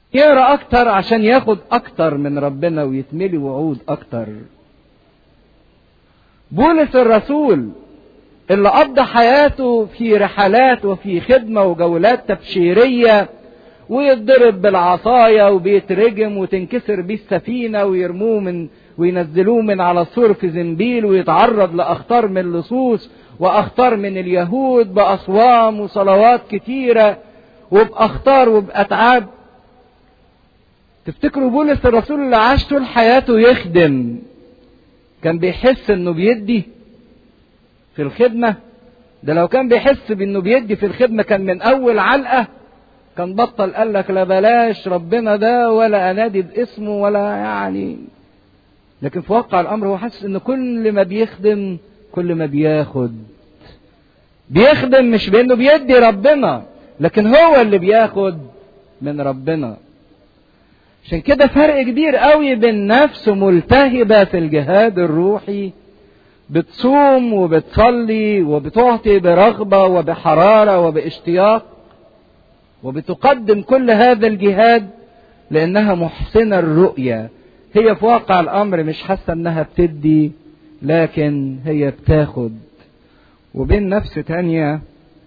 يقرا اكتر عشان ياخد اكتر من ربنا ويتملي وعود اكتر بولس الرسول اللي قضى حياته في رحلات وفي خدمه وجولات تبشيريه ويتضرب بالعصايه وبيترجم وتنكسر بيه السفينه ويرموه من وينزلوه من على السور في زنبيل ويتعرض لاخطار من اللصوص واخطار من اليهود باصوام وصلوات كتيره وباخطار وباتعاب تفتكروا بولس الرسول اللي عاش طول حياته يخدم كان بيحس انه بيدي في الخدمة ده لو كان بيحس بانه بيدي في الخدمة كان من اول علقة كان بطل قال لك لا بلاش ربنا ده ولا انادي باسمه ولا يعني لكن في واقع الامر هو حاسس ان كل ما بيخدم كل ما بياخد بيخدم مش بانه بيدي ربنا لكن هو اللي بياخد من ربنا عشان كده فرق كبير قوي بين نفس ملتهبة في الجهاد الروحي بتصوم وبتصلي وبتعطي برغبة وبحرارة وباشتياق وبتقدم كل هذا الجهاد لأنها محسنة الرؤية هي في واقع الأمر مش حاسة إنها بتدي لكن هي بتاخد وبين نفس تانية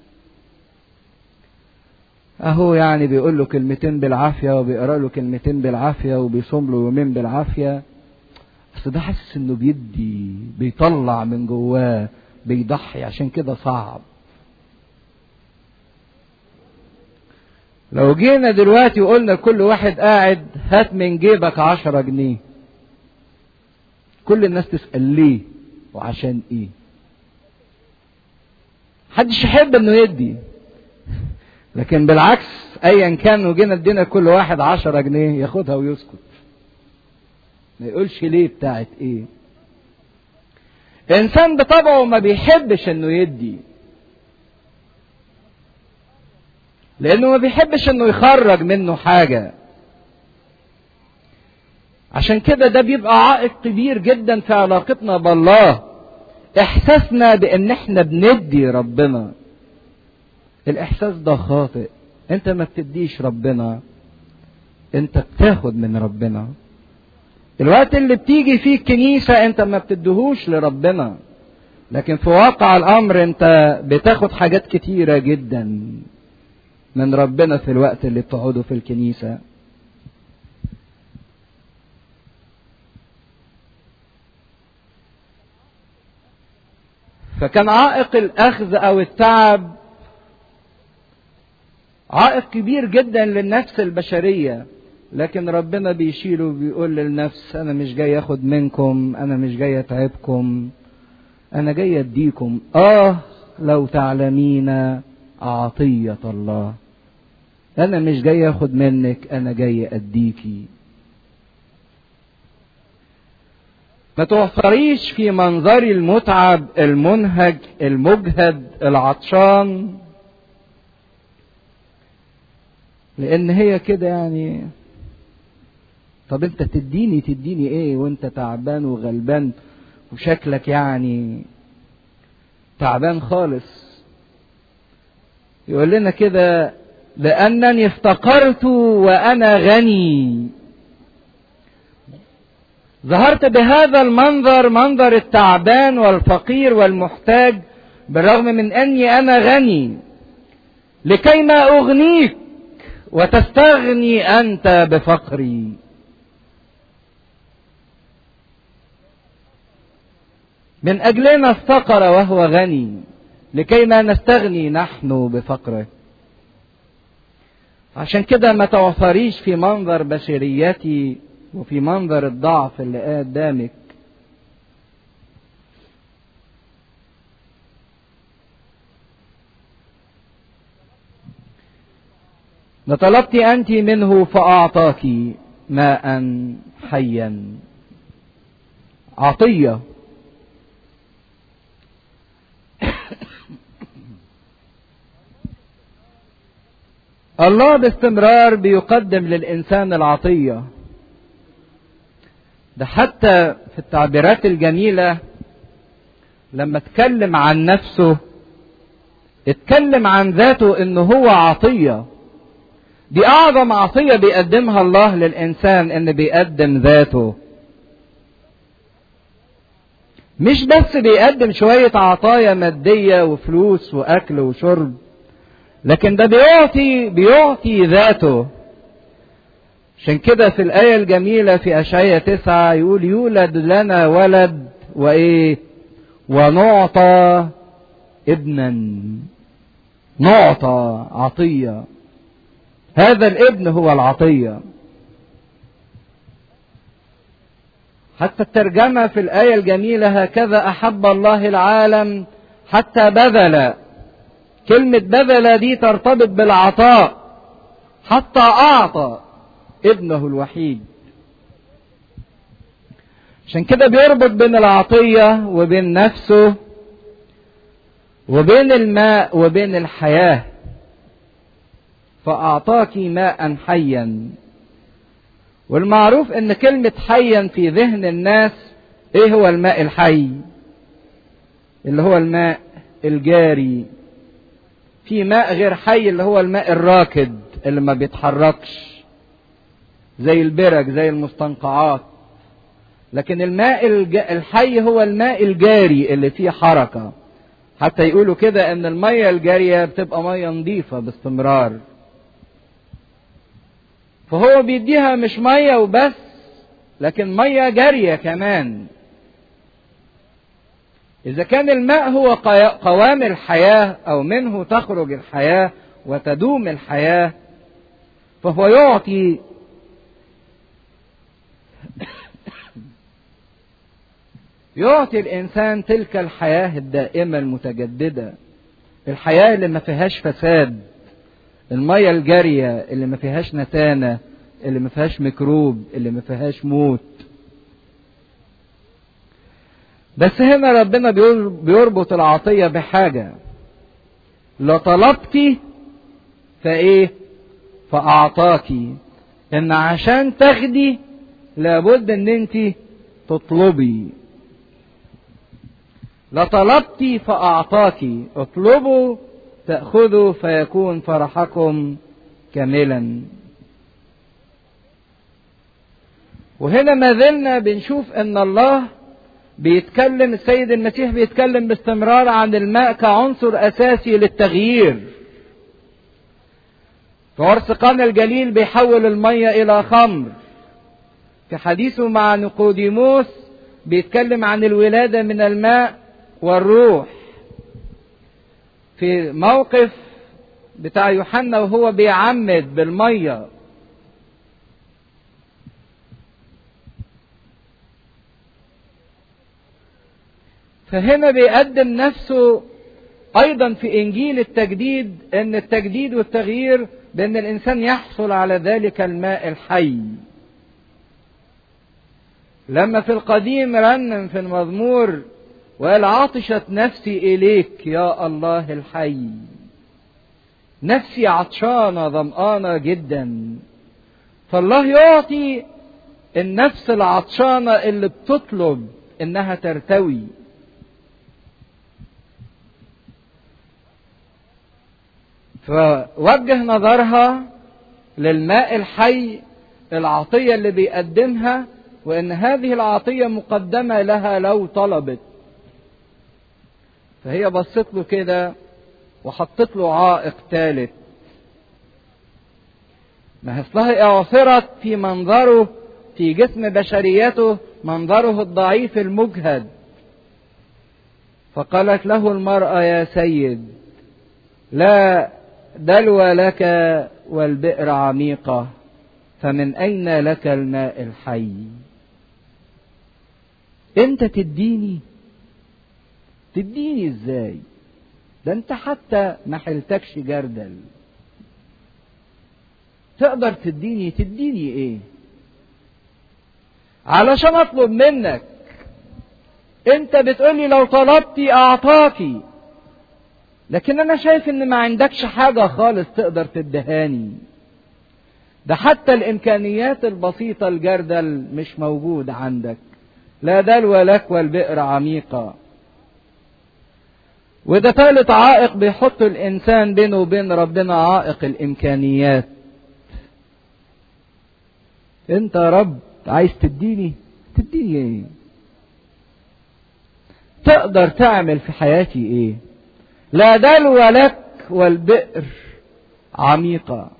اهو يعني بيقول له كلمتين بالعافيه وبيقرا له كلمتين بالعافيه وبيصوم له يومين بالعافيه بس ده حاسس انه بيدي بيطلع من جواه بيضحي عشان كده صعب لو جينا دلوقتي وقلنا كل واحد قاعد هات من جيبك عشرة جنيه كل الناس تسأل ليه وعشان ايه محدش يحب انه يدي لكن بالعكس ايا كان وجينا ادينا كل واحد عشرة جنيه ياخدها ويسكت ما يقولش ليه بتاعت ايه انسان بطبعه ما بيحبش انه يدي لانه ما بيحبش انه يخرج منه حاجة عشان كده ده بيبقى عائق كبير جدا في علاقتنا بالله احساسنا بان احنا بندي ربنا الاحساس ده خاطئ انت ما بتديش ربنا انت بتاخد من ربنا الوقت اللي بتيجي فيه الكنيسة انت ما بتدهوش لربنا لكن في واقع الامر انت بتاخد حاجات كتيرة جدا من ربنا في الوقت اللي بتقعده في الكنيسة فكان عائق الاخذ او التعب عائق كبير جدا للنفس البشرية لكن ربنا بيشيله وبيقول للنفس أنا مش جاي أخد منكم أنا مش جاي أتعبكم أنا جاي أديكم آه لو تعلمين عطية الله أنا مش جاي أخد منك أنا جاي أديكي ما توفريش في منظري المتعب المنهج المجهد العطشان لان هي كده يعني طب انت تديني تديني ايه وانت تعبان وغلبان وشكلك يعني تعبان خالص يقول لنا كده لانني افتقرت وانا غني ظهرت بهذا المنظر منظر التعبان والفقير والمحتاج بالرغم من اني انا غني لكي ما اغنيك وتستغني انت بفقري من اجلنا افتقر وهو غني لكي ما نستغني نحن بفقره عشان كده ما توفريش في منظر بشريتي وفي منظر الضعف اللي قدامك لطلبت أنت منه فأعطاك ماء حيا عطية الله باستمرار بيقدم للإنسان العطية ده حتى في التعبيرات الجميلة لما اتكلم عن نفسه اتكلم عن ذاته انه هو عطيه دي اعظم عطيه بيقدمها الله للانسان ان بيقدم ذاته مش بس بيقدم شويه عطايا ماديه وفلوس واكل وشرب لكن ده بيعطي بيعطي ذاته عشان كده في الآية الجميلة في أشعية تسعة يقول يولد لنا ولد وإيه ونعطى ابنا نعطى عطية هذا الابن هو العطية حتى الترجمة في الآية الجميلة هكذا أحب الله العالم حتى بذل كلمة بذل دي ترتبط بالعطاء حتى أعطى ابنه الوحيد عشان كده بيربط بين العطية وبين نفسه وبين الماء وبين الحياة فأعطاك ماء حيا والمعروف ان كلمة حيا في ذهن الناس ايه هو الماء الحي اللي هو الماء الجاري في ماء غير حي اللي هو الماء الراكد اللي ما بيتحركش زي البرك زي المستنقعات لكن الماء الحي هو الماء الجاري اللي فيه حركة حتى يقولوا كده ان المية الجارية بتبقى مية نظيفة باستمرار فهو بيديها مش مية وبس لكن مية جارية كمان إذا كان الماء هو قوام الحياة أو منه تخرج الحياة وتدوم الحياة فهو يعطي يعطي الإنسان تلك الحياة الدائمة المتجددة الحياة اللي ما فيهاش فساد المية الجارية اللي ما فيهاش نتانة اللي ما فيهاش ميكروب اللي ما فيهاش موت بس هنا ربنا بيربط العطية بحاجة لو طلبتي فايه فاعطاكي ان عشان تاخدي لابد ان انت تطلبي لطلبتي فاعطاكي اطلبوا تاخذوا فيكون فرحكم كاملا وهنا ما زلنا بنشوف ان الله بيتكلم السيد المسيح بيتكلم باستمرار عن الماء كعنصر اساسي للتغيير فورس قانا الجليل بيحول المية الى خمر في حديثه مع نيقوديموس بيتكلم عن الولادة من الماء والروح في موقف بتاع يوحنا وهو بيعمد بالمية فهنا بيقدم نفسه ايضا في انجيل التجديد ان التجديد والتغيير بان الانسان يحصل على ذلك الماء الحي لما في القديم رنم في المزمور وقال عطشت نفسي اليك يا الله الحي نفسي عطشانه ظمآنه جدا فالله يعطي النفس العطشانه اللي بتطلب انها ترتوي فوجه نظرها للماء الحي العطية اللي بيقدمها وإن هذه العطية مقدمة لها لو طلبت فهي بصت له كده وحطت له عائق ثالث ما أصلها أعثرت في منظره في جسم بشريته منظره الضعيف المجهد فقالت له المرأة يا سيد لا دلو لك والبئر عميقة فمن أين لك الماء الحي أنت تديني تديني إزاي ده أنت حتى ما حلتكش جردل تقدر تديني تديني إيه علشان أطلب منك أنت بتقولي لو طلبتي أعطاكي لكن انا شايف ان ما عندكش حاجة خالص تقدر تدهاني ده حتى الامكانيات البسيطة الجردل مش موجود عندك لا دلو لك والبئر عميقة وده ثالث عائق بيحط الانسان بينه وبين ربنا عائق الامكانيات انت يا رب عايز تديني تديني ايه تقدر تعمل في حياتي ايه لا دلو لك والبئر عميقة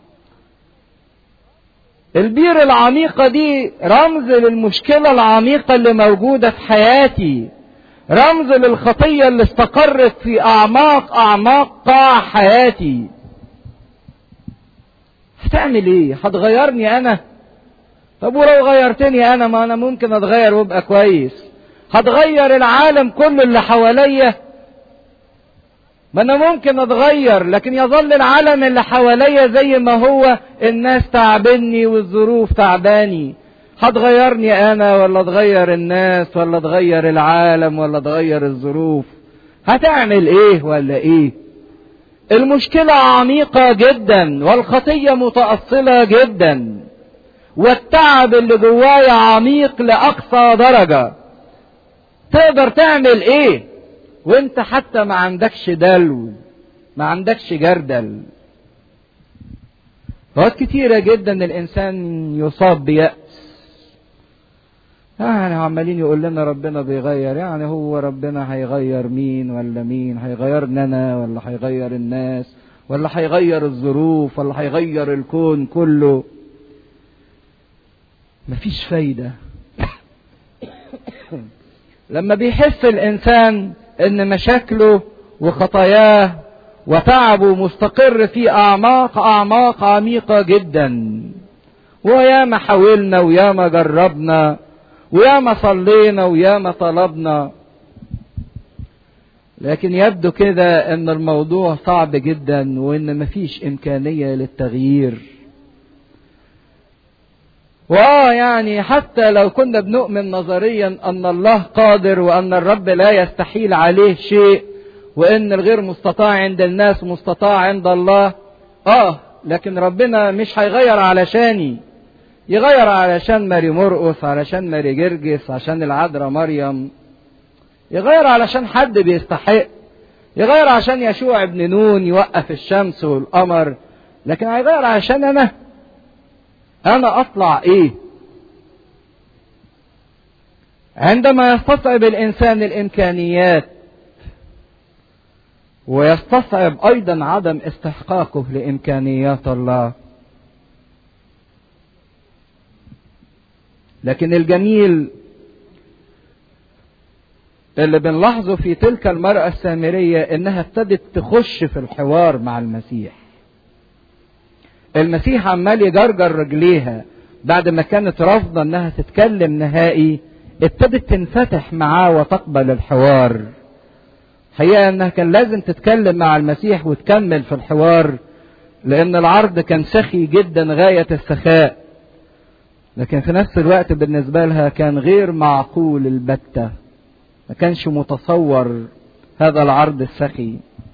البير العميقة دي رمز للمشكلة العميقة اللي موجودة في حياتي رمز للخطية اللي استقرت في أعماق أعماق قاع حياتي هتعمل ايه هتغيرني انا طب ولو غيرتني انا ما انا ممكن اتغير وابقى كويس هتغير العالم كله اللي حواليا ما انا ممكن اتغير لكن يظل العالم اللي حواليا زي ما هو الناس تعبني والظروف تعباني هتغيرني انا ولا تغير الناس ولا تغير العالم ولا تغير الظروف هتعمل ايه ولا ايه المشكلة عميقة جدا والخطية متأصلة جدا والتعب اللي جوايا عميق لأقصى درجة تقدر تعمل ايه وانت حتى ما عندكش دلو ما عندكش جردل فوقت كتيرة جدا الانسان يصاب بيأس يعني عمالين يقول لنا ربنا بيغير يعني هو ربنا هيغير مين ولا مين هيغيرنا انا ولا هيغير الناس ولا هيغير الظروف ولا هيغير الكون كله مفيش فايدة لما بيحس الانسان ان مشاكله وخطاياه وتعبه مستقر في اعماق اعماق عميقة جدا وياما حاولنا وياما جربنا وياما صلينا وياما طلبنا لكن يبدو كده ان الموضوع صعب جدا وان مفيش امكانية للتغيير واه يعني حتى لو كنا بنؤمن نظريا ان الله قادر وان الرب لا يستحيل عليه شيء وان الغير مستطاع عند الناس مستطاع عند الله اه لكن ربنا مش هيغير علشاني يغير علشان ماري مرقس علشان ماري جرجس عشان العذراء مريم يغير علشان حد بيستحق يغير عشان يشوع ابن نون يوقف الشمس والقمر لكن هيغير عشان انا انا اطلع ايه عندما يستصعب الانسان الامكانيات ويستصعب ايضا عدم استحقاقه لامكانيات الله لكن الجميل اللي بنلاحظه في تلك المرأة السامرية انها ابتدت تخش في الحوار مع المسيح المسيح عمال يجرجر رجليها بعد ما كانت رافضة انها تتكلم نهائي ابتدت تنفتح معاه وتقبل الحوار حقيقة انها كان لازم تتكلم مع المسيح وتكمل في الحوار لان العرض كان سخي جدا غاية السخاء لكن في نفس الوقت بالنسبة لها كان غير معقول البتة ما كانش متصور هذا العرض السخي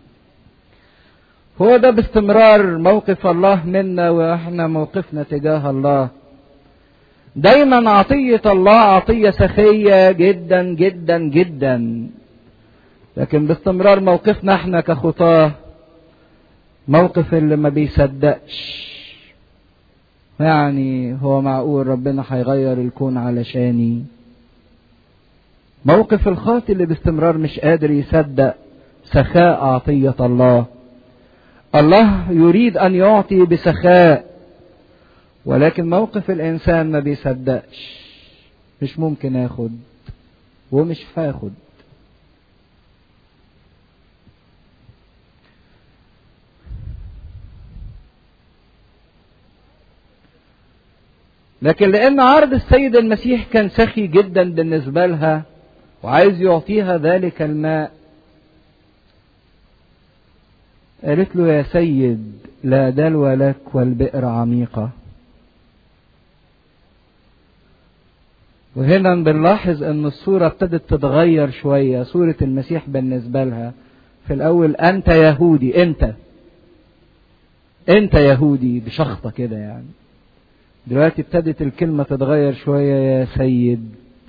هو ده باستمرار موقف الله منا واحنا موقفنا تجاه الله دايما عطية الله عطية سخية جدا جدا جدا لكن باستمرار موقفنا احنا كخطاه موقف اللي ما بيصدقش يعني هو معقول ربنا هيغير الكون علشاني موقف الخاطئ اللي باستمرار مش قادر يصدق سخاء عطية الله الله يريد أن يعطي بسخاء ولكن موقف الإنسان ما بيصدقش مش ممكن آخد ومش هاخد لكن لأن عرض السيد المسيح كان سخي جدا بالنسبة لها وعايز يعطيها ذلك الماء قالت له يا سيد لا دلو لك والبئر عميقة وهنا بنلاحظ ان الصورة ابتدت تتغير شوية صورة المسيح بالنسبة لها في الاول انت يهودي انت انت يهودي بشخطة كده يعني دلوقتي ابتدت الكلمة تتغير شوية يا سيد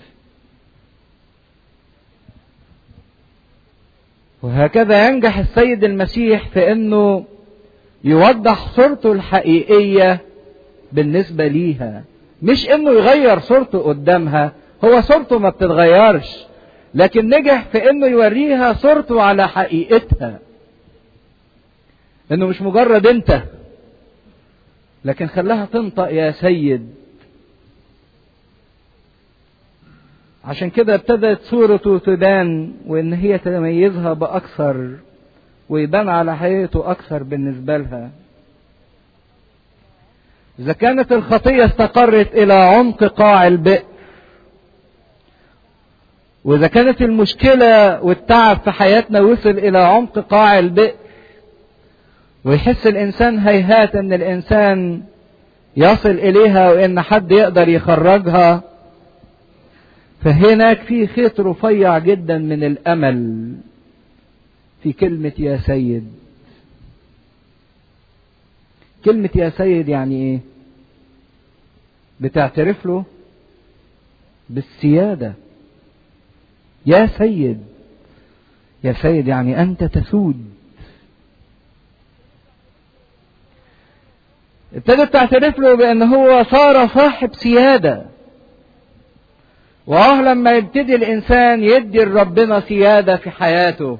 وهكذا ينجح السيد المسيح في انه يوضح صورته الحقيقية بالنسبة ليها مش انه يغير صورته قدامها هو صورته ما بتتغيرش لكن نجح في انه يوريها صورته على حقيقتها انه مش مجرد انت لكن خلاها تنطق يا سيد عشان كده ابتدت صورته تبان وان هي تميزها باكثر ويبان على حقيقته اكثر بالنسبه لها اذا كانت الخطيه استقرت الى عمق قاع البئر واذا كانت المشكله والتعب في حياتنا وصل الى عمق قاع البئر ويحس الانسان هيهات ان الانسان يصل اليها وان حد يقدر يخرجها فهناك في خيط رفيع جدا من الامل في كلمه يا سيد كلمه يا سيد يعني ايه بتعترف له بالسياده يا سيد يا سيد يعني انت تسود ابتدت تعترف له بان هو صار صاحب سياده واه لما يبتدي الانسان يدي لربنا سياده في حياته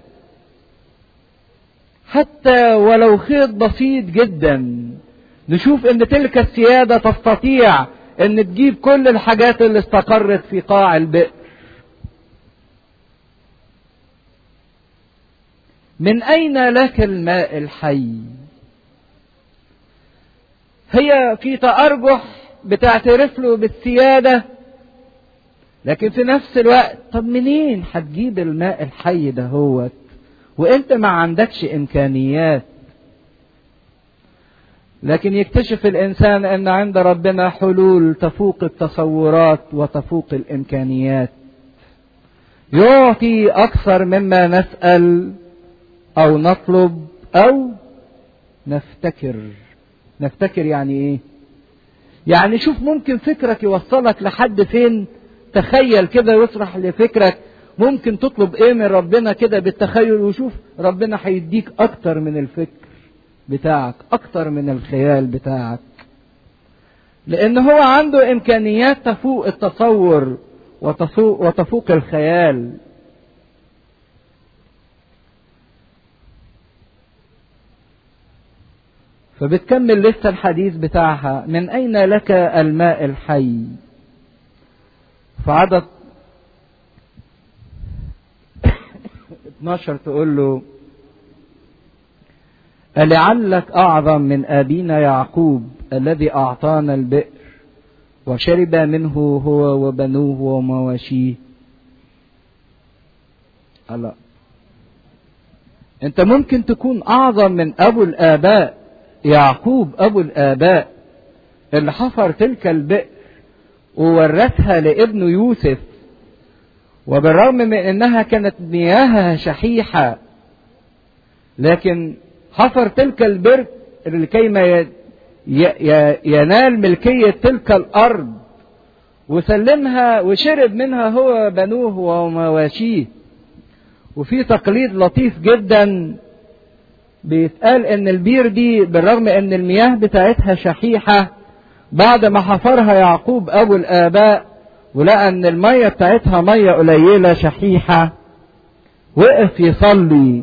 حتى ولو خيط بسيط جدا نشوف ان تلك السياده تستطيع ان تجيب كل الحاجات اللي استقرت في قاع البئر من اين لك الماء الحي هي في تأرجح بتعترف له بالسيادة لكن في نفس الوقت طب منين هتجيب الماء الحي ده هوت وانت ما عندكش امكانيات لكن يكتشف الانسان ان عند ربنا حلول تفوق التصورات وتفوق الامكانيات يعطي اكثر مما نسال او نطلب او نفتكر نفتكر يعني ايه يعني شوف ممكن فكرك يوصلك لحد فين تخيل كده واسرح لفكرك ممكن تطلب ايه من ربنا كده بالتخيل وشوف ربنا هيديك اكتر من الفكر بتاعك اكتر من الخيال بتاعك لان هو عنده امكانيات تفوق التصور وتفوق, وتفوق الخيال فبتكمل لسه الحديث بتاعها من أين لك الماء الحي في عدد 12 تقول له ألعلك أعظم من أبينا يعقوب الذي أعطانا البئر وشرب منه هو وبنوه ومواشيه الله أنت ممكن تكون أعظم من أبو الآباء يعقوب ابو الاباء اللي حفر تلك البئر وورثها لابنه يوسف وبالرغم من انها كانت مياهها شحيحه لكن حفر تلك البئر لكيما ينال ملكيه تلك الارض وسلمها وشرب منها هو بنوه ومواشيه وفي تقليد لطيف جدا بيتقال ان البير دي بالرغم ان المياه بتاعتها شحيحة بعد ما حفرها يعقوب ابو الاباء ولقى ان المية بتاعتها مية قليلة شحيحة وقف يصلي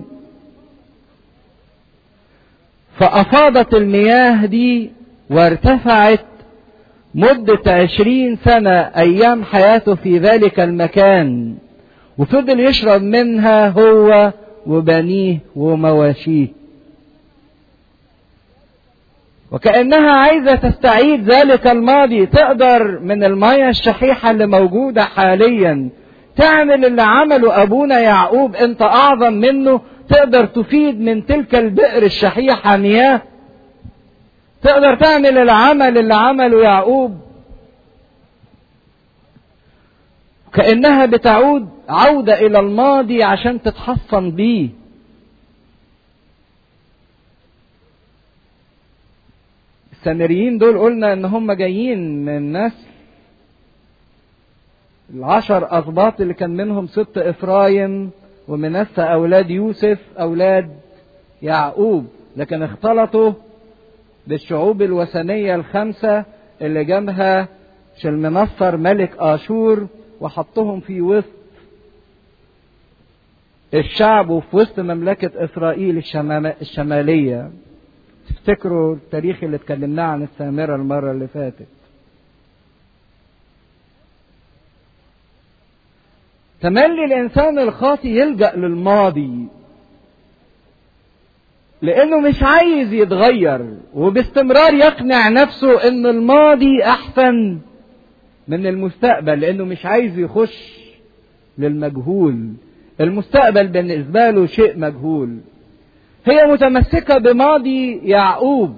فافاضت المياه دي وارتفعت مدة عشرين سنة ايام حياته في ذلك المكان وفضل يشرب منها هو وبنيه ومواشيه وكأنها عايزة تستعيد ذلك الماضي تقدر من المياه الشحيحة اللي موجودة حاليا تعمل اللي عمله أبونا يعقوب أنت أعظم منه تقدر تفيد من تلك البئر الشحيحة مياه تقدر تعمل العمل اللي عمله يعقوب كأنها بتعود عودة إلى الماضي عشان تتحصن بيه السامريين دول قلنا ان هم جايين من نسل العشر اسباط اللي كان منهم ست افرايم ومنسى اولاد يوسف اولاد يعقوب لكن اختلطوا بالشعوب الوثنية الخمسة اللي جابها شلمنصر ملك آشور وحطهم في وسط الشعب وفي وسط مملكة إسرائيل الشمالية تفتكروا التاريخ اللي اتكلمناه عن السامرة المرة اللي فاتت تملي الإنسان الخاطي يلجأ للماضي لأنه مش عايز يتغير وباستمرار يقنع نفسه إن الماضي أحسن من المستقبل لأنه مش عايز يخش للمجهول المستقبل بالنسبة له شيء مجهول هي متمسكة بماضي يعقوب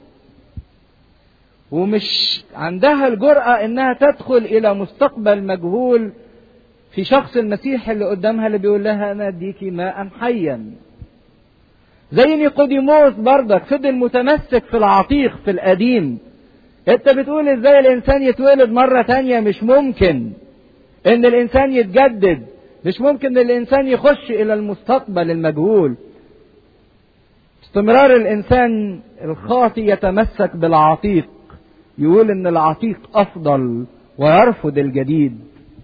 ومش عندها الجرأة انها تدخل الى مستقبل مجهول في شخص المسيح اللي قدامها اللي بيقول لها انا اديكي ماء حيا زي نيقوديموس برضك فضل متمسك في العتيق في القديم انت بتقول ازاي الانسان يتولد مرة تانية مش ممكن ان الانسان يتجدد مش ممكن الانسان يخش الى المستقبل المجهول استمرار الانسان الخاطي يتمسك بالعتيق يقول ان العتيق افضل ويرفض الجديد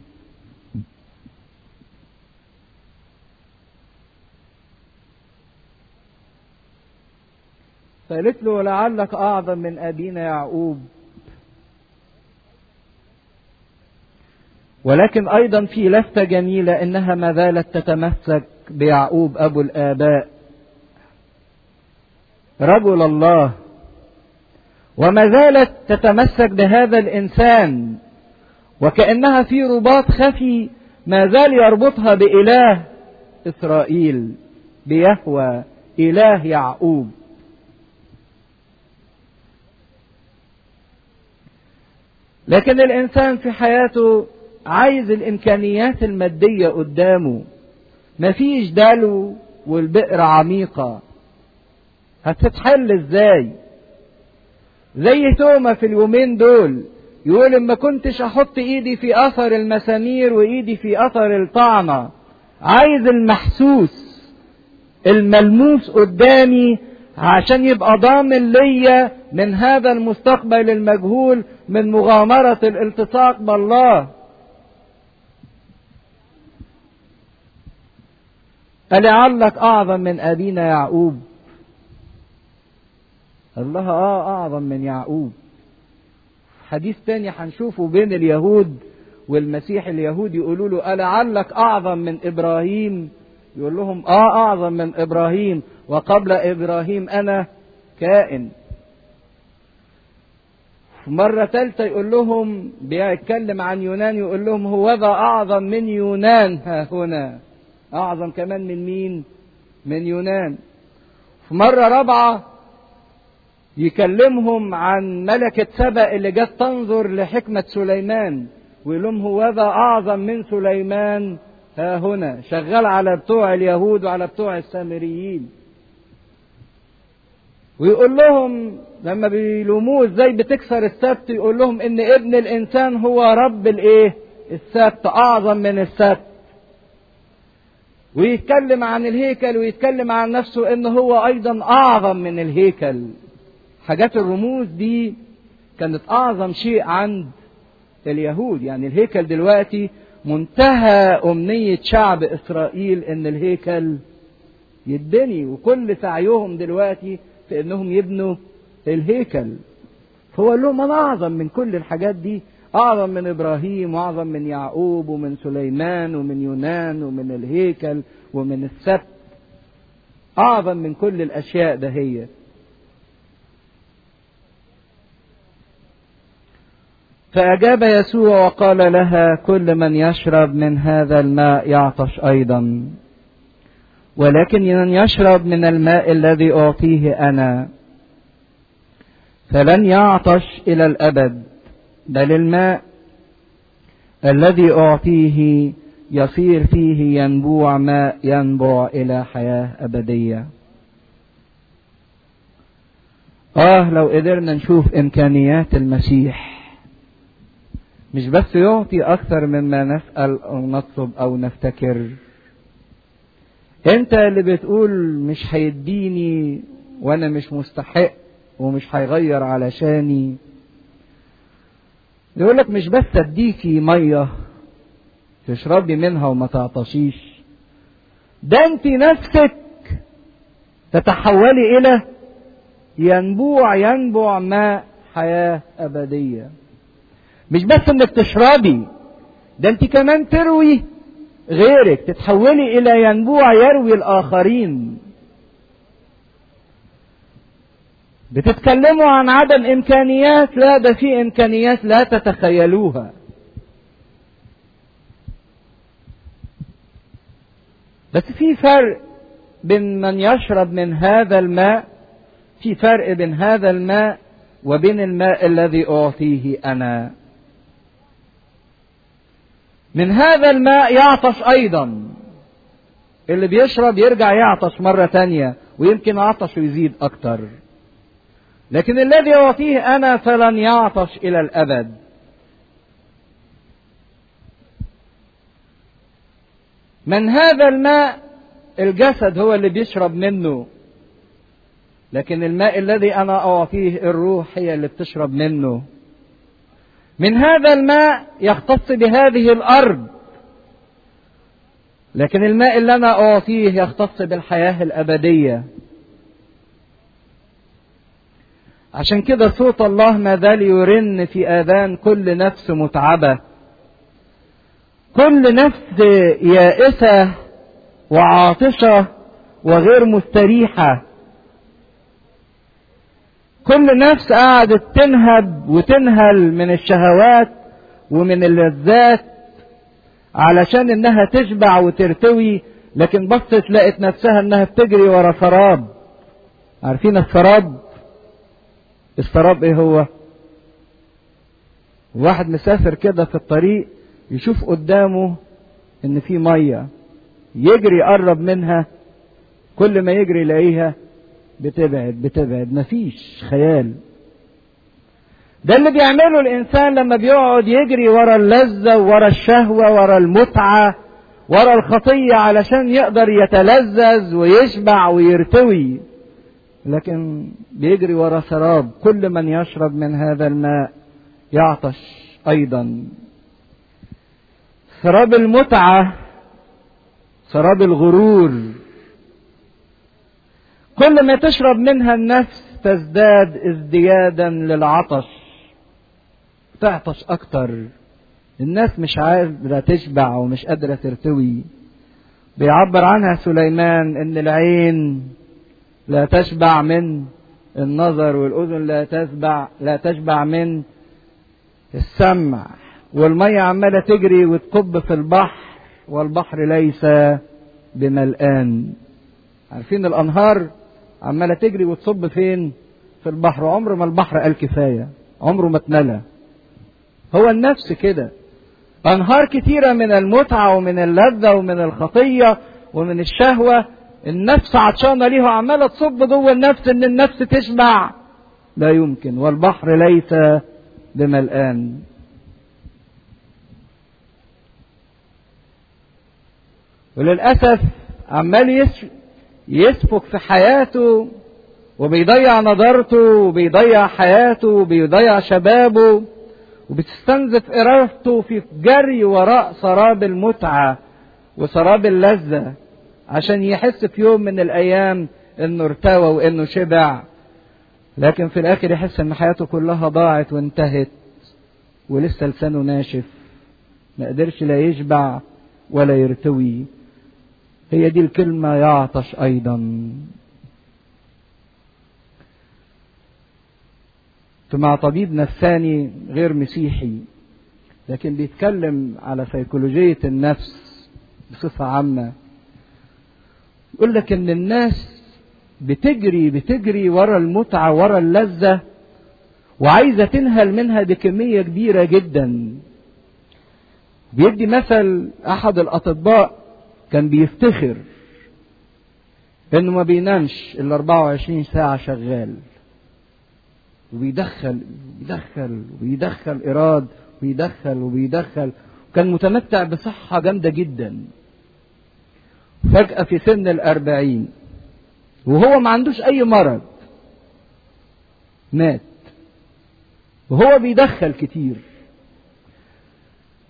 فقالت له لعلك اعظم من ابينا يعقوب ولكن ايضا في لفتة جميلة انها ما زالت تتمسك بيعقوب ابو الاباء رجل الله وما زالت تتمسك بهذا الانسان وكانها في رباط خفي ما زال يربطها باله اسرائيل بيهوى اله يعقوب لكن الانسان في حياته عايز الامكانيات الماديه قدامه مفيش دلو والبئر عميقه هتتحل ازاي زي توما في اليومين دول يقول اما كنتش احط ايدي في اثر المسامير وايدي في اثر الطعنة عايز المحسوس الملموس قدامي عشان يبقى ضامن ليا من هذا المستقبل المجهول من مغامرة الالتصاق بالله ألعلك أعظم من أبينا يعقوب الله اه اعظم من يعقوب حديث تاني هنشوفه بين اليهود والمسيح اليهود يقولوا له ألعلك أعظم من إبراهيم يقول لهم آه أعظم من إبراهيم وقبل إبراهيم أنا كائن مرة ثالثة يقول لهم بيتكلم عن يونان يقول لهم هو ذا أعظم من يونان ها هنا أعظم كمان من مين؟ من يونان في مرة رابعة يكلمهم عن ملكة سبأ اللي جت تنظر لحكمة سليمان ويقول لهم هو ذا أعظم من سليمان ها هنا شغال على بتوع اليهود وعلى بتوع السامريين ويقول لهم لما بيلوموه ازاي بتكسر السبت يقول لهم ان ابن الانسان هو رب الايه السبت اعظم من السبت ويتكلم عن الهيكل ويتكلم عن نفسه ان هو ايضا اعظم من الهيكل حاجات الرموز دي كانت اعظم شيء عند اليهود يعني الهيكل دلوقتي منتهى امنية شعب اسرائيل ان الهيكل يتبني وكل سعيهم دلوقتي في انهم يبنوا الهيكل فهو قال لهم انا اعظم من كل الحاجات دي اعظم من ابراهيم واعظم من يعقوب ومن سليمان ومن يونان ومن الهيكل ومن السبت اعظم من كل الاشياء دهيت فأجاب يسوع وقال لها كل من يشرب من هذا الماء يعطش أيضا ولكن من يشرب من الماء الذي أعطيه أنا فلن يعطش إلى الأبد بل الماء الذي أعطيه يصير فيه ينبوع ماء ينبع إلى حياة أبدية آه لو قدرنا نشوف إمكانيات المسيح مش بس يعطي أكثر مما نسأل أو نطلب أو نفتكر أنت اللي بتقول مش هيديني وأنا مش مستحق ومش هيغير علشاني يقول لك مش بس اديكي ميه تشربي منها وما تعطشيش ده انت نفسك تتحولي الى ينبوع ينبوع ماء حياه ابديه مش بس انك تشربي ده انت كمان تروي غيرك تتحولي الى ينبوع يروي الاخرين بتتكلموا عن عدم امكانيات لا ده في امكانيات لا تتخيلوها بس في فرق بين من يشرب من هذا الماء في فرق بين هذا الماء وبين الماء الذي اعطيه انا من هذا الماء يعطش ايضا اللي بيشرب يرجع يعطش مرة تانية ويمكن عطش ويزيد اكتر لكن الذي اعطيه انا فلن يعطش الى الابد من هذا الماء الجسد هو اللي بيشرب منه لكن الماء الذي انا اعطيه الروح هي اللي بتشرب منه من هذا الماء يختص بهذه الارض لكن الماء اللي انا اعطيه يختص بالحياه الابديه عشان كده صوت الله ما زال يرن في اذان كل نفس متعبه كل نفس يائسه وعاطشه وغير مستريحه كل نفس قعدت تنهب وتنهل من الشهوات ومن اللذات علشان انها تشبع وترتوي لكن بصت لقت نفسها انها بتجري ورا سراب عارفين السراب السراب ايه هو واحد مسافر كده في الطريق يشوف قدامه ان في ميه يجري يقرب منها كل ما يجري يلاقيها بتبعد بتبعد مفيش خيال ده اللي بيعمله الانسان لما بيقعد يجري ورا اللذة ورا الشهوة ورا المتعة ورا الخطية علشان يقدر يتلذذ ويشبع ويرتوي لكن بيجري ورا سراب كل من يشرب من هذا الماء يعطش ايضا سراب المتعة سراب الغرور كل ما تشرب منها النفس تزداد ازديادا للعطش تعطش اكتر الناس مش قادرة تشبع ومش قادرة ترتوي بيعبر عنها سليمان ان العين لا تشبع من النظر والاذن لا تشبع لا تشبع من السمع والمية عمالة تجري وتكب في البحر والبحر ليس بملآن عارفين الانهار عماله تجري وتصب فين في البحر عمر ما البحر قال كفايه عمره ما اتملى هو النفس كده انهار كتيره من المتعه ومن اللذه ومن الخطيه ومن الشهوه النفس عطشانه ليه وعماله تصب جوه النفس ان النفس تشبع لا يمكن والبحر ليس بملآن وللاسف عمال يسفك في حياته وبيضيع نضارته وبيضيع حياته وبيضيع شبابه وبتستنزف إرادته في جري وراء سراب المتعة وسراب اللذة عشان يحس في يوم من الأيام إنه ارتوى وإنه شبع لكن في الآخر يحس إن حياته كلها ضاعت وانتهت ولسه لسانه ناشف ما قدرش لا يشبع ولا يرتوي هي دي الكلمة يعطش أيضا مع طبيب نفساني غير مسيحي لكن بيتكلم على سيكولوجية النفس بصفة عامة يقول لك إن الناس بتجري بتجري ورا المتعة ورا اللذة وعايزة تنهل منها بكمية كبيرة جدا بيدي مثل أحد الأطباء كان بيفتخر انه ما بينامش الا 24 ساعة شغال وبيدخل وبيدخل وبيدخل ايراد وبيدخل وبيدخل وكان متمتع بصحة جامدة جدا فجأة في سن الأربعين وهو ما عندوش أي مرض مات وهو بيدخل كتير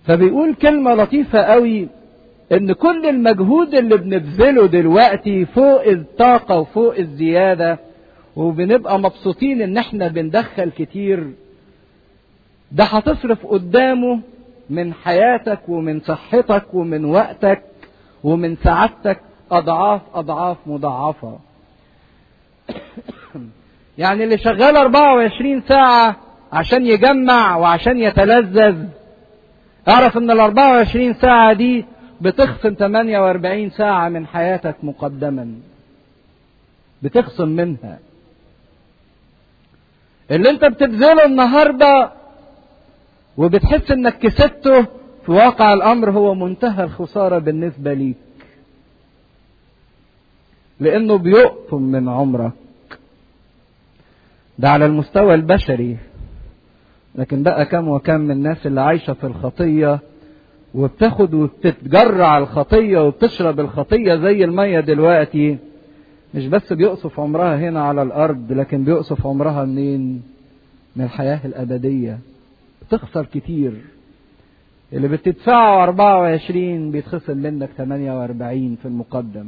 فبيقول كلمة لطيفة قوي ان كل المجهود اللي بنبذله دلوقتي فوق الطاقة وفوق الزيادة وبنبقى مبسوطين ان احنا بندخل كتير ده هتصرف قدامه من حياتك ومن صحتك ومن وقتك ومن سعادتك اضعاف اضعاف مضاعفة يعني اللي شغال 24 ساعة عشان يجمع وعشان يتلذذ اعرف ان ال 24 ساعة دي بتخصم 48 ساعة من حياتك مقدما بتخصم منها اللي انت بتبذله النهاردة وبتحس انك كسبته في واقع الامر هو منتهى الخسارة بالنسبة ليك لانه بيقطم من عمرك ده على المستوى البشري لكن بقى كم وكم من الناس اللي عايشة في الخطية وبتاخد وبتتجرع الخطية وبتشرب الخطية زي المية دلوقتي مش بس بيقصف عمرها هنا على الأرض لكن بيقصف عمرها منين؟ من الحياة الأبدية بتخسر كتير اللي بتدفعه 24 بيتخصم منك 48 في المقدم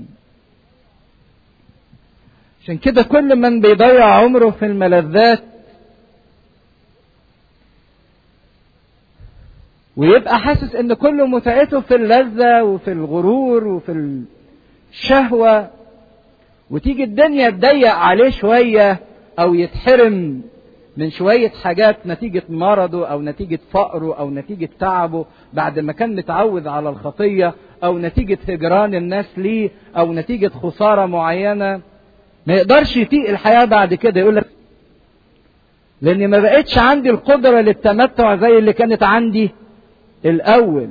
عشان كده كل من بيضيع عمره في الملذات ويبقى حاسس ان كل متعته في اللذة وفي الغرور وفي الشهوة وتيجي الدنيا تضيق عليه شوية او يتحرم من شوية حاجات نتيجة مرضه او نتيجة فقره او نتيجة تعبه بعد ما كان متعود على الخطية او نتيجة هجران الناس ليه او نتيجة خسارة معينة ما يقدرش يطيق الحياة بعد كده يقول لك لان ما بقتش عندي القدرة للتمتع زي اللي كانت عندي الاول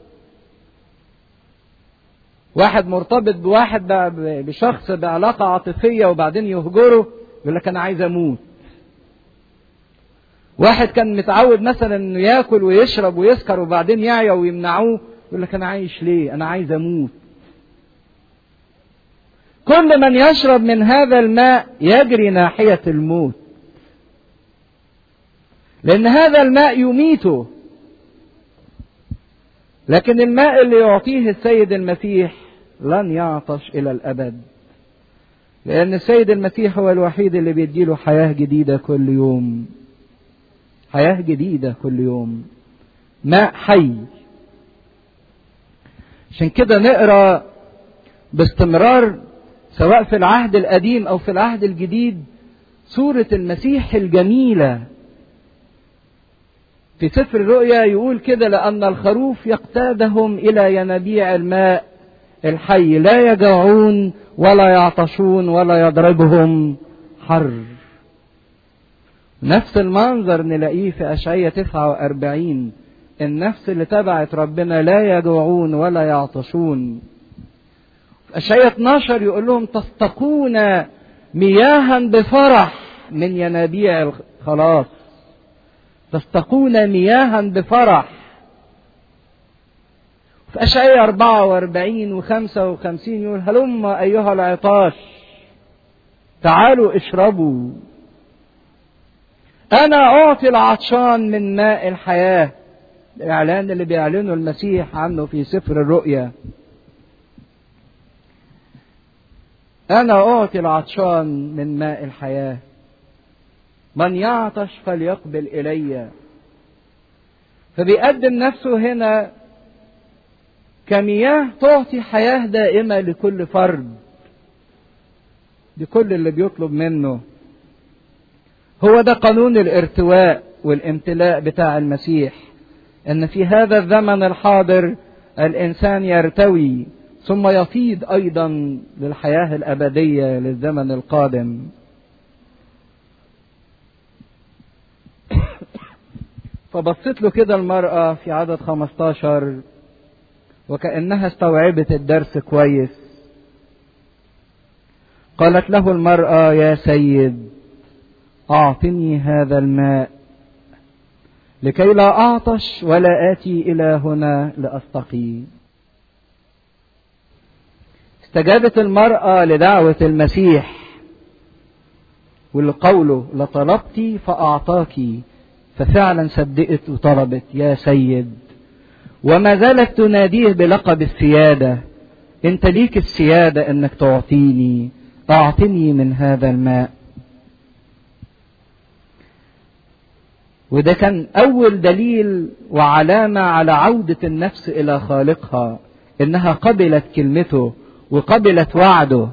واحد مرتبط بواحد بشخص بعلاقة عاطفية وبعدين يهجره يقول لك انا عايز اموت واحد كان متعود مثلا انه ياكل ويشرب ويسكر وبعدين يعيا ويمنعوه يقول لك انا عايش ليه انا عايز اموت كل من يشرب من هذا الماء يجري ناحية الموت لأن هذا الماء يميته لكن الماء اللي يعطيه السيد المسيح لن يعطش إلى الأبد لأن السيد المسيح هو الوحيد اللي بيديله حياة جديدة كل يوم حياة جديدة كل يوم ماء حي عشان كده نقرا باستمرار سواء في العهد القديم او في العهد الجديد سورة المسيح الجميلة في سفر الرؤيا يقول كده لأن الخروف يقتادهم إلى ينابيع الماء الحي لا يجوعون ولا يعطشون ولا يضربهم حر نفس المنظر نلاقيه في أشعية 49 النفس اللي تبعت ربنا لا يجوعون ولا يعطشون أشعية 12 يقول لهم تستقون مياها بفرح من ينابيع الخلاص تستقون مياها بفرح في أشعية 44 و 55 يقول هلم أيها العطاش تعالوا اشربوا أنا أعطي العطشان من ماء الحياة الإعلان اللي بيعلنه المسيح عنه في سفر الرؤيا أنا أعطي العطشان من ماء الحياة من يعطش فليقبل إلي فبيقدم نفسه هنا كمياه تعطي حياة دائمة لكل فرد لكل اللي بيطلب منه هو ده قانون الارتواء والامتلاء بتاع المسيح ان في هذا الزمن الحاضر الانسان يرتوي ثم يفيض ايضا للحياه الابديه للزمن القادم فبصت له كده المراه في عدد 15 وكانها استوعبت الدرس كويس قالت له المراه يا سيد اعطني هذا الماء لكي لا اعطش ولا اتي الى هنا لاستقي استجابت المراه لدعوه المسيح ولقوله لطلبت فاعطاك ففعلا صدقت وطلبت يا سيد وما زالت تناديه بلقب السيادة انت ليك السيادة انك تعطيني اعطني من هذا الماء وده كان اول دليل وعلامة على عودة النفس الى خالقها انها قبلت كلمته وقبلت وعده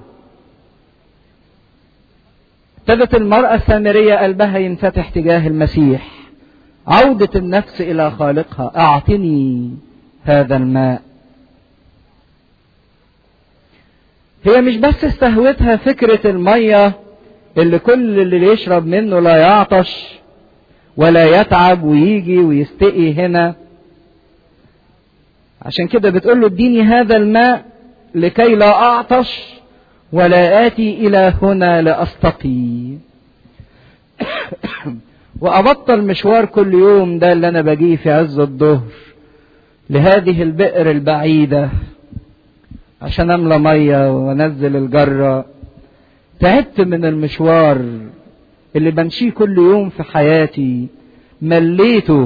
ابتدت المرأة السامرية قلبها ينفتح تجاه المسيح عودة النفس إلى خالقها أعطني هذا الماء هي مش بس استهوتها فكرة المية اللي كل اللي يشرب منه لا يعطش ولا يتعب ويجي ويستقي هنا عشان كده بتقول له اديني هذا الماء لكي لا أعطش ولا آتي إلى هنا لأستقي وأبطل مشوار كل يوم ده اللي أنا بجيه في عز الظهر لهذه البئر البعيدة عشان أملى مية وأنزل الجرة تعبت من المشوار اللي بمشيه كل يوم في حياتي مليته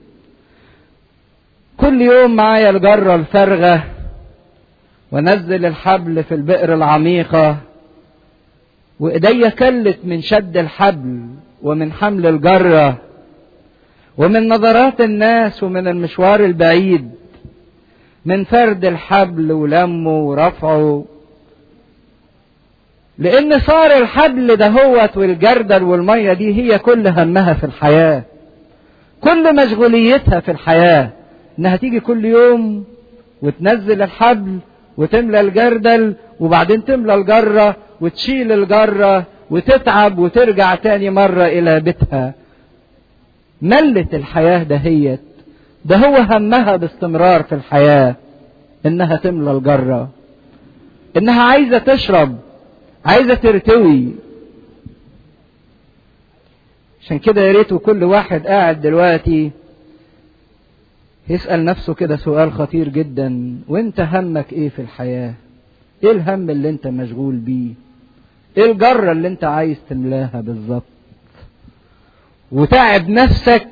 كل يوم معايا الجرة الفارغة ونزل الحبل في البئر العميقة وإيديا كلت من شد الحبل ومن حمل الجرة ومن نظرات الناس ومن المشوار البعيد من فرد الحبل ولمه ورفعه لأن صار الحبل دهوت والجردل والمية دي هي كل همها في الحياة كل مشغوليتها في الحياة إنها تيجي كل يوم وتنزل الحبل وتملى الجردل وبعدين تملى الجرة وتشيل الجرة وتتعب وترجع تاني مرة إلى بيتها ملت الحياة دهيت ده هو همها باستمرار في الحياة إنها تملى الجرة إنها عايزة تشرب عايزة ترتوي عشان كده يا ريت كل واحد قاعد دلوقتي يسأل نفسه كده سؤال خطير جدا وانت همك ايه في الحياة ايه الهم اللي انت مشغول بيه ايه الجرة اللي انت عايز تملاها بالظبط وتعب نفسك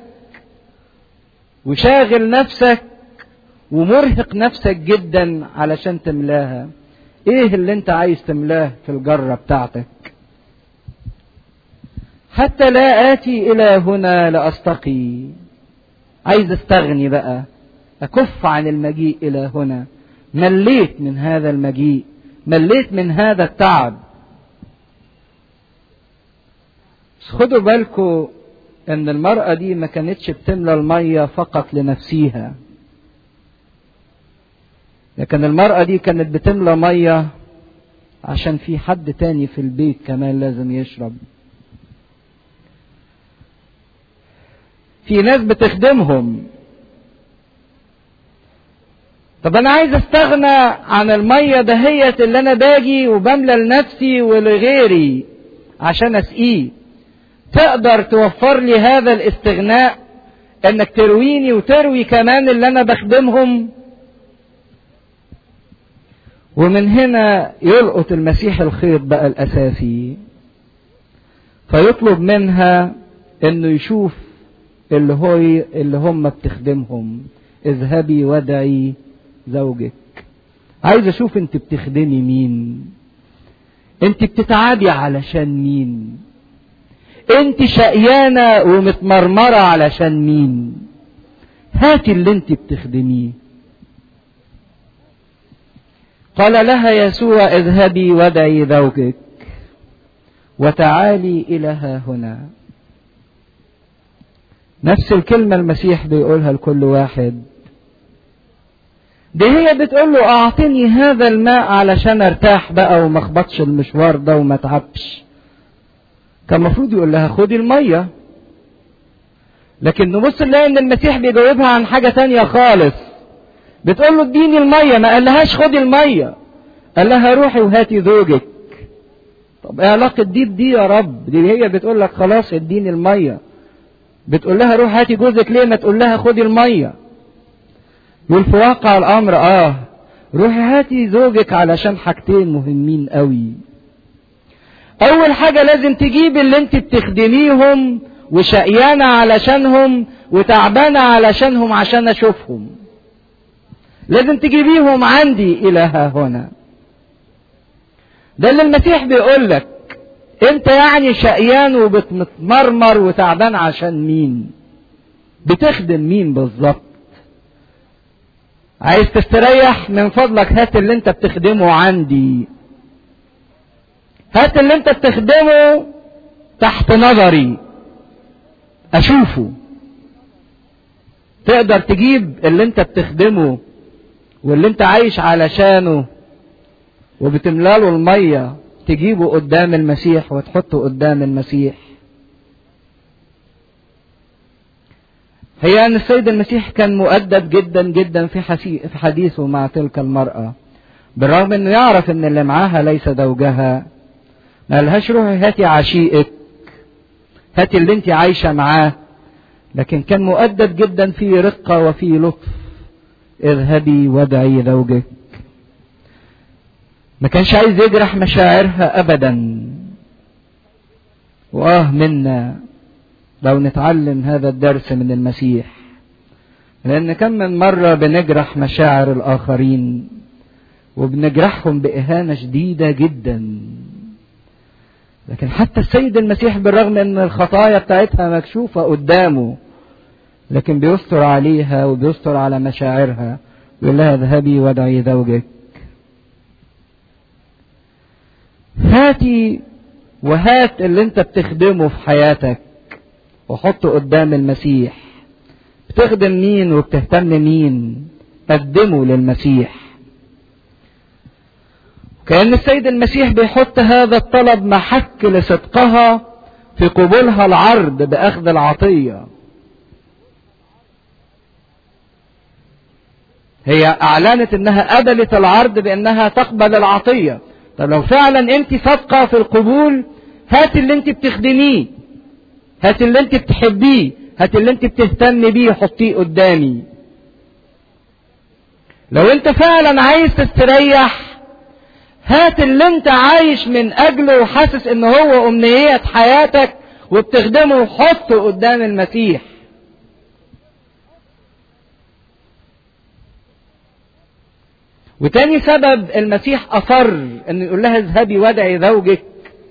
وشاغل نفسك ومرهق نفسك جدا علشان تملاها ايه اللي انت عايز تملاه في الجرة بتاعتك حتى لا آتي إلى هنا لأستقي عايز استغني بقى أكف عن المجيء إلى هنا مليت من هذا المجيء مليت من هذا التعب بس خدوا بالكم ان المرأة دي ما كانتش بتملى المية فقط لنفسيها لكن المرأة دي كانت بتملى مية عشان في حد تاني في البيت كمان لازم يشرب في ناس بتخدمهم طب انا عايز استغنى عن المية دهيت اللي انا باجي وبملى لنفسي ولغيري عشان اسقيه تقدر توفر لي هذا الاستغناء انك ترويني وتروي كمان اللي انا بخدمهم ومن هنا يلقط المسيح الخيط بقى الاساسي فيطلب منها انه يشوف اللي هو اللي هم بتخدمهم اذهبي ودعي زوجك عايز اشوف انت بتخدمي مين انت بتتعبي علشان مين انت شقيانة ومتمرمرة علشان مين هاتي اللي انت بتخدميه قال لها يسوع اذهبي ودعي زوجك وتعالي الى ها هنا نفس الكلمة المسيح بيقولها لكل واحد دي هي بتقول له اعطني هذا الماء علشان ارتاح بقى وما اخبطش المشوار ده وما اتعبش كان المفروض يقول لها خدي المية لكن نبص نلاقي ان المسيح بيجاوبها عن حاجة تانية خالص بتقول له اديني المية ما قالهاش خدي المية قال لها روحي وهاتي زوجك طب ايه علاقة دي بدي يا رب دي هي بتقول لك خلاص اديني المية بتقول لها روح هاتي جوزك ليه ما تقول لها خدي المية يقول في واقع الامر اه روحي هاتي زوجك علشان حاجتين مهمين قوي اول حاجة لازم تجيب اللي انت بتخدميهم وشقيانة علشانهم وتعبانة علشانهم عشان اشوفهم لازم تجيبيهم عندي الى ها هنا ده اللي المسيح بيقول لك انت يعني شقيان وبتمرمر وتعبان عشان مين بتخدم مين بالظبط عايز تستريح من فضلك هات اللي انت بتخدمه عندي هات اللي انت بتخدمه تحت نظري اشوفه تقدر تجيب اللي انت بتخدمه واللي انت عايش علشانه وبتملاله المية تجيبه قدام المسيح وتحطه قدام المسيح هي أن السيد المسيح كان مؤدب جدا جدا في في حديثه مع تلك المرأة بالرغم انه يعرف ان اللي معاها ليس زوجها ما لهاش روحي هاتي عشيقك هاتي اللي انت عايشة معاه لكن كان مؤدب جدا في رقة وفي لطف اذهبي وادعي زوجك ما كانش عايز يجرح مشاعرها ابدا واه منا لو نتعلم هذا الدرس من المسيح لان كم من مرة بنجرح مشاعر الاخرين وبنجرحهم باهانة شديدة جدا لكن حتى السيد المسيح بالرغم ان الخطايا بتاعتها مكشوفة قدامه لكن بيستر عليها وبيستر على مشاعرها يقول لها اذهبي وادعي زوجك هاتي وهات اللي انت بتخدمه في حياتك وحطه قدام المسيح بتخدم مين وبتهتم مين قدمه للمسيح كأن السيد المسيح بيحط هذا الطلب محك لصدقها في قبولها العرض بأخذ العطية هي أعلنت أنها قبلت العرض بأنها تقبل العطية طب لو فعلا أنت صادقة في القبول هات اللي أنت بتخدميه هات اللي أنت بتحبيه هات اللي أنت بتهتم بيه حطيه قدامي لو أنت فعلا عايز تستريح هات اللي انت عايش من اجله وحاسس ان هو امنيات حياتك وبتخدمه وحطه قدام المسيح وتاني سبب المسيح اصر ان يقول لها اذهبي وادعي زوجك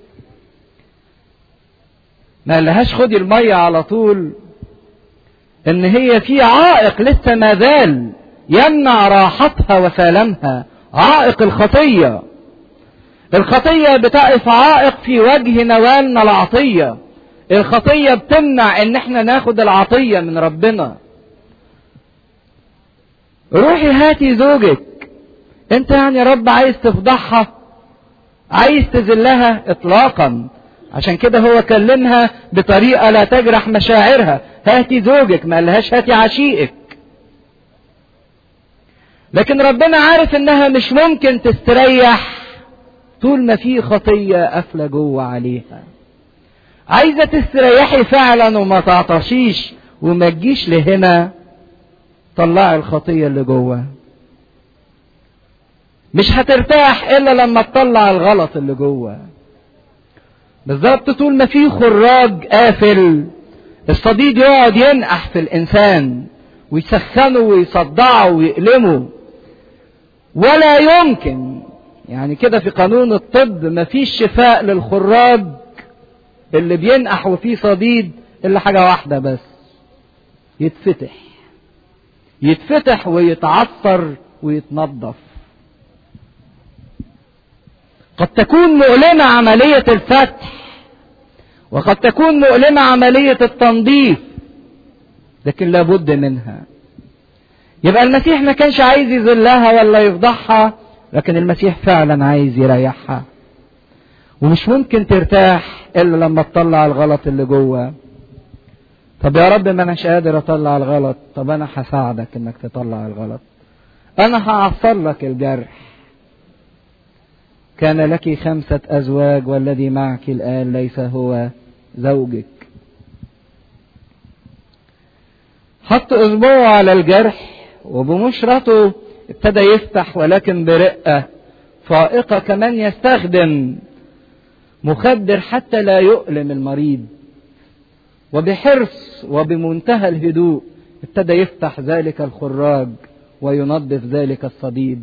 ما قالهاش خدي المية على طول ان هي في عائق لسه ما زال يمنع راحتها وسلامها عائق الخطيه الخطية بتقف عائق في وجه نوالنا العطية الخطية بتمنع ان احنا ناخد العطية من ربنا روحي هاتي زوجك انت يعني يا رب عايز تفضحها عايز تذلها اطلاقا عشان كده هو كلمها بطريقة لا تجرح مشاعرها هاتي زوجك ما قالهاش هاتي عشيقك لكن ربنا عارف انها مش ممكن تستريح طول ما في خطية قافلة جوه عليها عايزة تستريحي فعلا وما تعطشيش وما تجيش لهنا طلعي الخطية اللي جوه مش هترتاح الا لما تطلع الغلط اللي جوه بالظبط طول ما في خراج قافل الصديد يقعد ينقح في الانسان ويسخنه ويصدعه ويألمه ولا يمكن يعني كده في قانون الطب مفيش شفاء للخراج اللي بينقح وفيه صديد الا حاجه واحده بس يتفتح يتفتح ويتعثر ويتنظف قد تكون مؤلمه عمليه الفتح وقد تكون مؤلمه عمليه التنظيف لكن لابد منها يبقى المسيح ما كانش عايز يذلها ولا يفضحها لكن المسيح فعلا عايز يريحها ومش ممكن ترتاح الا لما تطلع الغلط اللي جوه طب يا رب ما اناش قادر اطلع الغلط طب انا هساعدك انك تطلع الغلط انا هعصر لك الجرح كان لك خمسة أزواج والذي معك الآن ليس هو زوجك حط إصبعه على الجرح وبمشرته ابتدى يفتح ولكن برقة فائقة كمان يستخدم مخدر حتى لا يؤلم المريض وبحرص وبمنتهى الهدوء ابتدى يفتح ذلك الخراج وينظف ذلك الصديد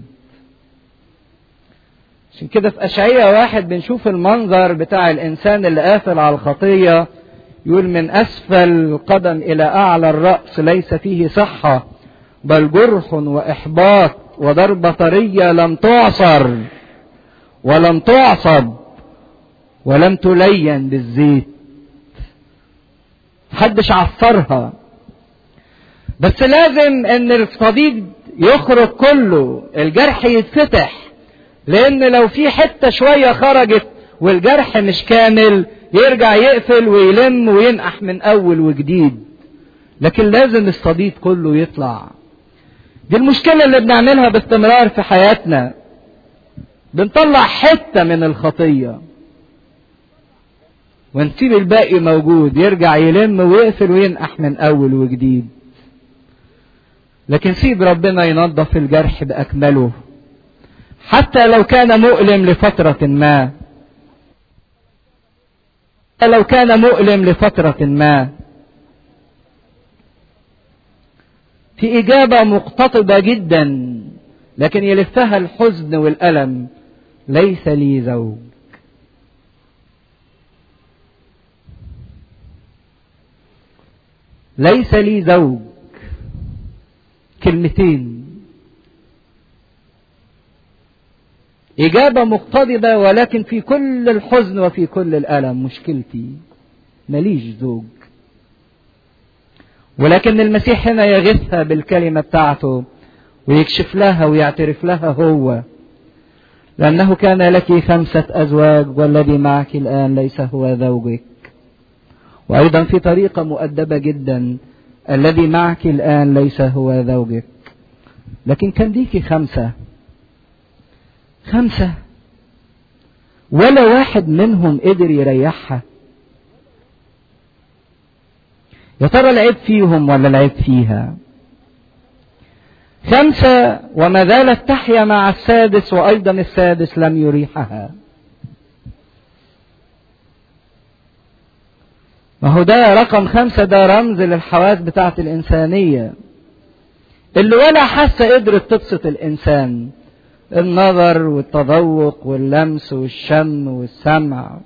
عشان كده في أشعية واحد بنشوف المنظر بتاع الإنسان اللي قافل على الخطية يقول من أسفل القدم إلى أعلى الرأس ليس فيه صحة بل جرح وإحباط وضربة طرية لم تعصر ولم تعصب ولم تلين بالزيت محدش عصرها بس لازم ان الصديد يخرج كله الجرح يتفتح لان لو في حته شويه خرجت والجرح مش كامل يرجع يقفل ويلم وينقح من اول وجديد لكن لازم الصديد كله يطلع دي المشكله اللي بنعملها باستمرار في حياتنا بنطلع حته من الخطيه ونسيب الباقي موجود يرجع يلم ويقفل وينقح من اول وجديد لكن سيب ربنا ينظف الجرح باكمله حتى لو كان مؤلم لفترة ما لو كان مؤلم لفترة ما في إجابة مقتطبة جدا لكن يلفها الحزن والألم ليس لي زوج ليس لي زوج كلمتين إجابة مقتضبة ولكن في كل الحزن وفي كل الألم مشكلتي ماليش زوج ولكن المسيح هنا يغثها بالكلمة بتاعته ويكشف لها ويعترف لها هو لأنه كان لك خمسة أزواج والذي معك الآن ليس هو زوجك وأيضا في طريقة مؤدبة جدا الذي معك الآن ليس هو زوجك لكن كان ليكي خمسة خمسة ولا واحد منهم قدر يريحها يا ترى العيب فيهم ولا العيب فيها خمسة وما زالت تحيا مع السادس وأيضا السادس لم يريحها ما هو ده رقم خمسة ده رمز للحواس بتاعت الإنسانية اللي ولا حاسة قدرت تبسط الإنسان النظر والتذوق واللمس والشم والسمع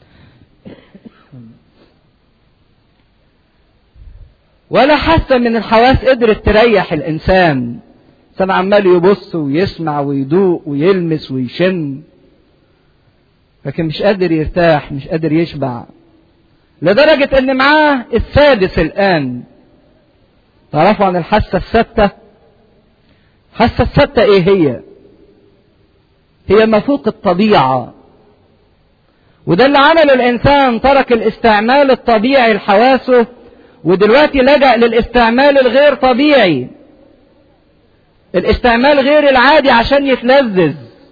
ولا حاسة من الحواس قدرت تريح الإنسان الإنسان عمال يبص ويسمع ويدوق ويلمس ويشم لكن مش قادر يرتاح مش قادر يشبع لدرجة ان معاه السادس الان تعرفوا عن الحاسة الستة الحاسة الستة ايه هي هي ما فوق الطبيعة وده اللي عمله الانسان ترك الاستعمال الطبيعي لحواسه ودلوقتي لجأ للاستعمال الغير طبيعي الاستعمال غير العادي عشان يتلذذ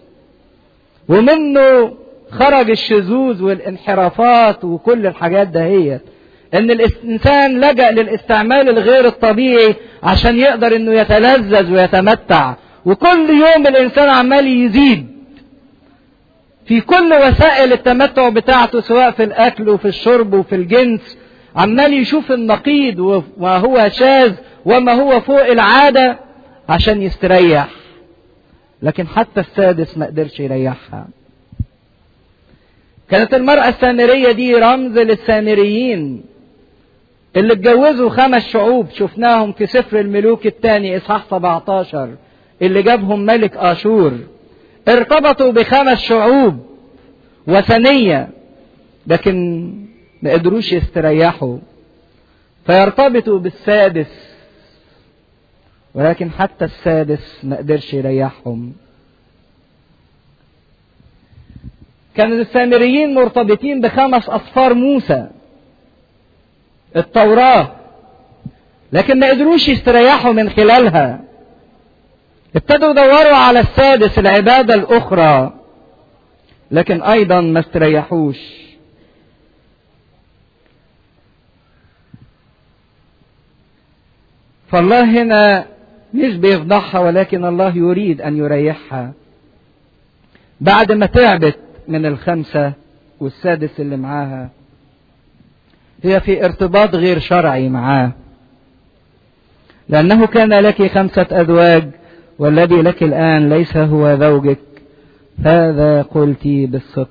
ومنه خرج الشذوذ والانحرافات وكل الحاجات دهيت ان الانسان لجأ للاستعمال الغير الطبيعي عشان يقدر انه يتلذذ ويتمتع وكل يوم الانسان عمال يزيد في كل وسائل التمتع بتاعته سواء في الاكل وفي الشرب وفي الجنس عمال يشوف النقيض وما هو شاذ وما هو فوق العاده عشان يستريح لكن حتى السادس ما قدرش يريحها كانت المرأة السامرية دي رمز للسامريين اللي اتجوزوا خمس شعوب شفناهم في سفر الملوك الثاني اصحاح 17 اللي جابهم ملك اشور ارتبطوا بخمس شعوب وثنية لكن ما قدروش يستريحوا فيرتبطوا بالسادس ولكن حتى السادس ما قدرش يريحهم كان السامريين مرتبطين بخمس أصفار موسى التوراة لكن ما قدروش يستريحوا من خلالها ابتدوا يدوروا على السادس العبادة الأخرى لكن أيضا ما استريحوش فالله هنا مش بيفضحها ولكن الله يريد أن يريحها بعد ما تعبت من الخمسة والسادس اللي معاها هي في ارتباط غير شرعي معاه لأنه كان لك خمسة أزواج والذي لك الآن ليس هو زوجك هذا قلت بالصدق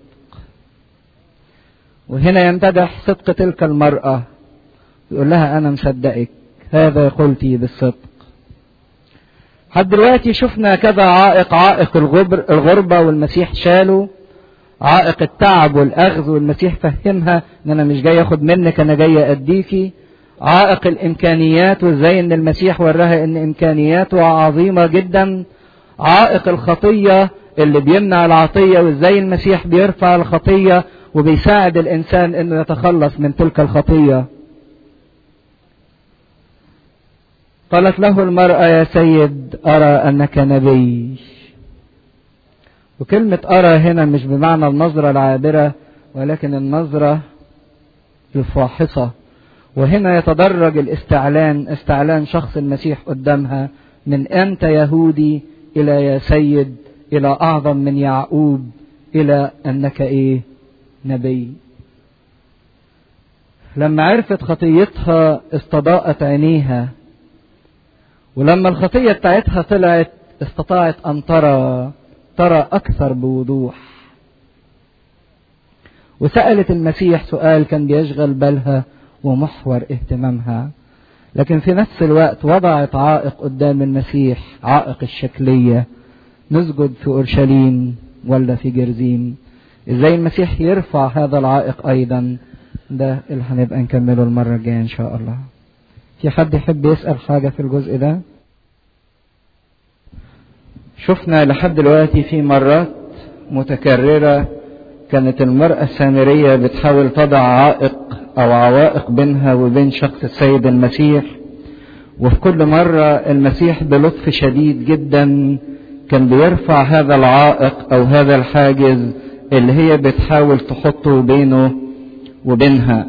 وهنا يمتدح صدق تلك المرأة يقول لها أنا مصدقك هذا قلت بالصدق حد دلوقتي شفنا كذا عائق عائق الغبر الغربة والمسيح شاله عائق التعب والأخذ والمسيح فهمها إن أنا مش جاي أخد منك أنا جاي أديكي عائق الإمكانيات وإزاي إن المسيح وراها إن إمكانياته عظيمة جدا عائق الخطية اللي بيمنع العطية وإزاي المسيح بيرفع الخطية وبيساعد الإنسان إنه يتخلص من تلك الخطية قالت له المرأة يا سيد أرى أنك نبي وكلمة أرى هنا مش بمعنى النظرة العابرة ولكن النظرة الفاحصة وهنا يتدرج الاستعلان استعلان شخص المسيح قدامها من أنت يهودي إلى يا سيد إلى أعظم من يعقوب إلى أنك إيه نبي لما عرفت خطيتها استضاءت عينيها ولما الخطية بتاعتها طلعت استطاعت أن ترى ترى أكثر بوضوح وسألت المسيح سؤال كان بيشغل بالها ومحور اهتمامها لكن في نفس الوقت وضعت عائق قدام المسيح عائق الشكلية نسجد في أورشليم ولا في جرزيم ازاي المسيح يرفع هذا العائق ايضا ده اللي هنبقى نكمله المرة الجاية ان شاء الله في حد يحب يسأل حاجة في الجزء ده شفنا لحد دلوقتي في مرات متكررة كانت المرأة السامرية بتحاول تضع عائق أو عوائق بينها وبين شخص السيد المسيح وفي كل مرة المسيح بلطف شديد جدا كان بيرفع هذا العائق أو هذا الحاجز اللي هي بتحاول تحطه بينه وبينها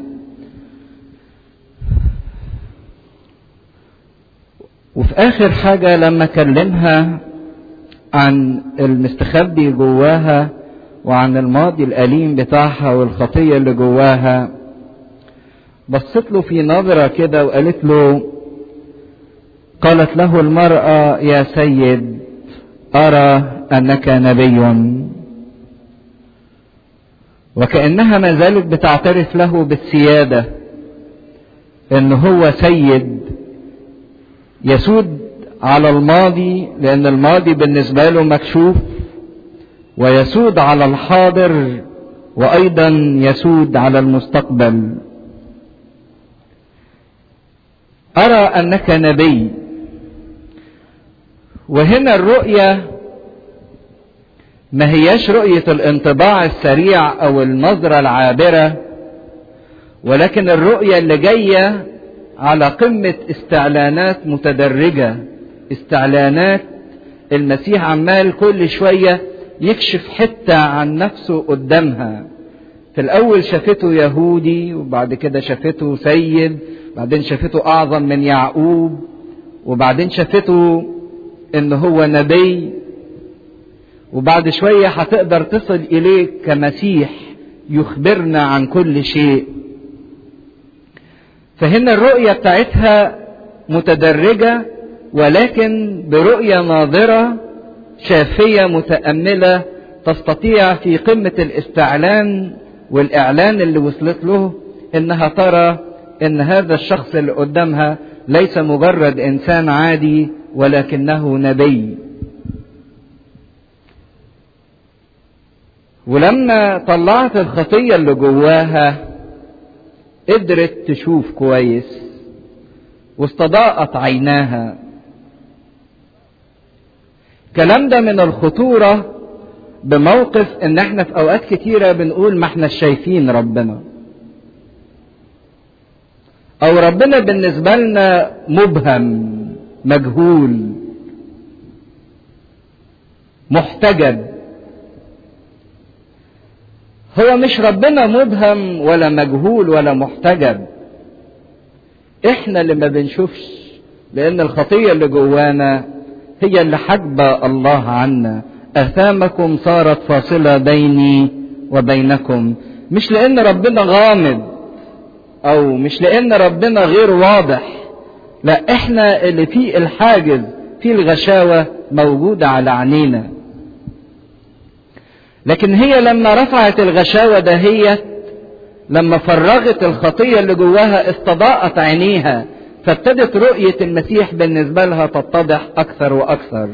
وفي آخر حاجة لما كلمها عن المستخبي جواها وعن الماضي الأليم بتاعها والخطية اللي جواها بصت له في نظرة كده وقالت له قالت له المرأة يا سيد أرى أنك نبي وكأنها ما زالت بتعترف له بالسيادة إن هو سيد يسود على الماضي لأن الماضي بالنسبة له مكشوف ويسود على الحاضر وأيضا يسود على المستقبل أرى أنك نبي وهنا الرؤية ما هياش رؤية الانطباع السريع أو النظرة العابرة ولكن الرؤية اللي جاية على قمة استعلانات متدرجة استعلانات المسيح عمال كل شوية يكشف حتة عن نفسه قدامها في الأول شافته يهودي وبعد كده شافته سيد بعدين شافته أعظم من يعقوب وبعدين شافته إن هو نبي وبعد شوية هتقدر تصل إليه كمسيح يخبرنا عن كل شيء فهنا الرؤية بتاعتها متدرجة ولكن برؤية ناظرة شافية متأملة تستطيع في قمة الاستعلان والإعلان اللي وصلت له إنها ترى إن هذا الشخص اللي قدامها ليس مجرد إنسان عادي ولكنه نبي ولما طلعت الخطية اللي جواها قدرت تشوف كويس واستضاءت عيناها الكلام ده من الخطورة بموقف ان احنا في اوقات كتيرة بنقول ما احنا شايفين ربنا او ربنا بالنسبة لنا مبهم مجهول محتجب هو مش ربنا مبهم ولا مجهول ولا محتجب احنا اللي ما بنشوفش لان الخطيه اللي جوانا هي اللي حجبه الله عنا اثامكم صارت فاصله بيني وبينكم مش لان ربنا غامض او مش لان ربنا غير واضح لا احنا اللي فيه الحاجز في الغشاوة موجودة على عينينا لكن هي لما رفعت الغشاوة دهيت لما فرغت الخطية اللي جواها استضاءت عينيها فابتدت رؤية المسيح بالنسبة لها تتضح أكثر وأكثر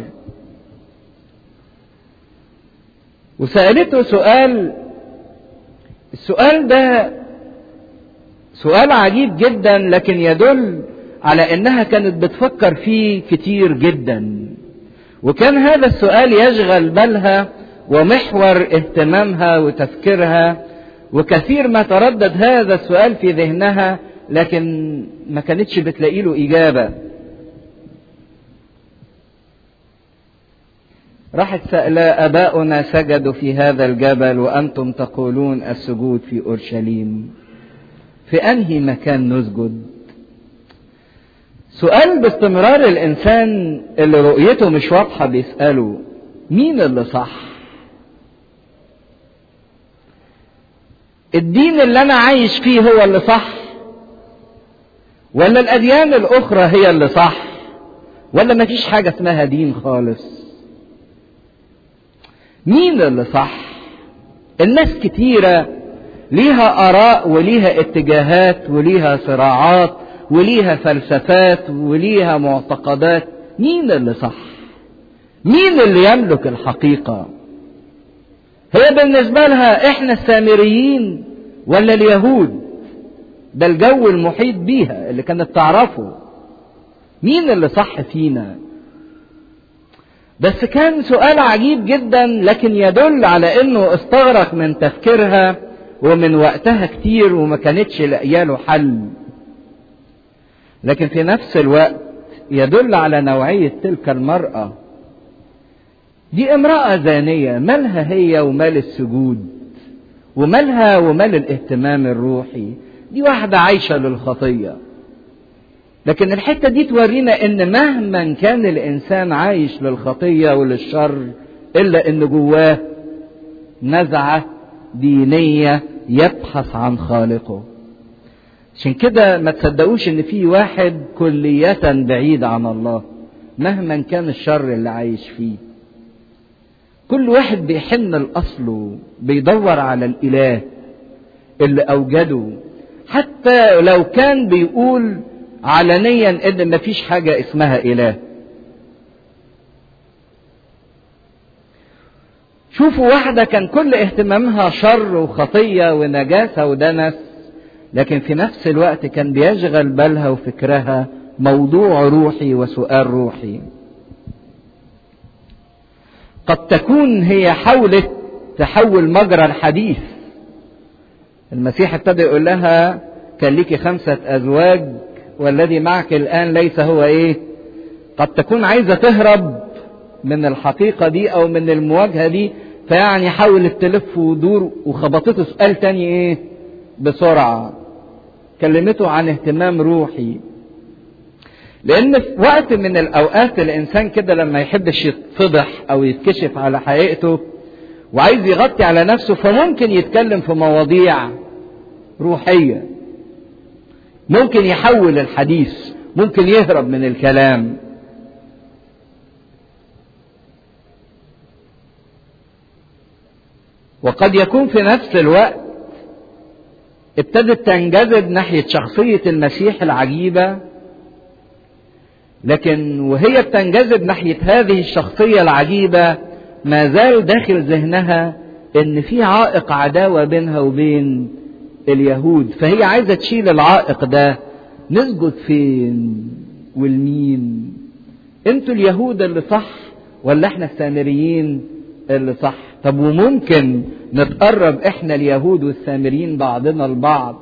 وسألته سؤال السؤال ده سؤال عجيب جدا لكن يدل على انها كانت بتفكر فيه كتير جدا وكان هذا السؤال يشغل بالها ومحور اهتمامها وتفكيرها وكثير ما تردد هذا السؤال في ذهنها لكن ما كانتش بتلاقي له اجابه راحت سألة أباؤنا سجدوا في هذا الجبل وأنتم تقولون السجود في أورشليم في أنهي مكان نسجد سؤال باستمرار الإنسان اللي رؤيته مش واضحة بيسأله مين اللي صح الدين اللي أنا عايش فيه هو اللي صح ولا الأديان الأخرى هي اللي صح ولا مفيش حاجة اسمها دين خالص مين اللي صح الناس كتيرة ليها آراء وليها اتجاهات وليها صراعات وليها فلسفات وليها معتقدات مين اللي صح مين اللي يملك الحقيقة هي بالنسبة لها احنا السامريين ولا اليهود ده الجو المحيط بيها اللي كانت تعرفه مين اللي صح فينا بس كان سؤال عجيب جدا لكن يدل على انه استغرق من تفكيرها ومن وقتها كتير وما كانتش لاقيه له حل لكن في نفس الوقت يدل على نوعيه تلك المراه دي امراه زانيه مالها هي ومال السجود ومالها ومال الاهتمام الروحي دي واحده عايشه للخطيه لكن الحته دي تورينا ان مهما كان الانسان عايش للخطيه وللشر الا ان جواه نزعه دينيه يبحث عن خالقه عشان كده ما تصدقوش ان في واحد كلية بعيد عن الله مهما كان الشر اللي عايش فيه كل واحد بيحن لاصله بيدور على الاله اللي اوجده حتى لو كان بيقول علنيا ان مفيش حاجة اسمها اله شوفوا واحدة كان كل اهتمامها شر وخطية ونجاسة ودنس لكن في نفس الوقت كان بيشغل بالها وفكرها موضوع روحي وسؤال روحي قد تكون هي حاولت تحول مجرى الحديث المسيح ابتدى يقول لها كان ليكي خمسة أزواج والذي معك الآن ليس هو إيه قد تكون عايزة تهرب من الحقيقة دي أو من المواجهة دي فيعني حاولت تلف ودور وخبطته سؤال تاني إيه بسرعة كلمته عن اهتمام روحي لأن في وقت من الأوقات الإنسان كده لما يحبش يتفضح أو يتكشف على حقيقته وعايز يغطي على نفسه فممكن يتكلم في مواضيع روحية ممكن يحول الحديث ممكن يهرب من الكلام وقد يكون في نفس الوقت ابتدت تنجذب ناحية شخصية المسيح العجيبة لكن وهي بتنجذب ناحية هذه الشخصية العجيبة ما زال داخل ذهنها ان في عائق عداوة بينها وبين اليهود فهي عايزة تشيل العائق ده نسجد فين والمين انتوا اليهود اللي صح ولا احنا السامريين اللي صح طب وممكن نتقرب احنا اليهود والسامريين بعضنا البعض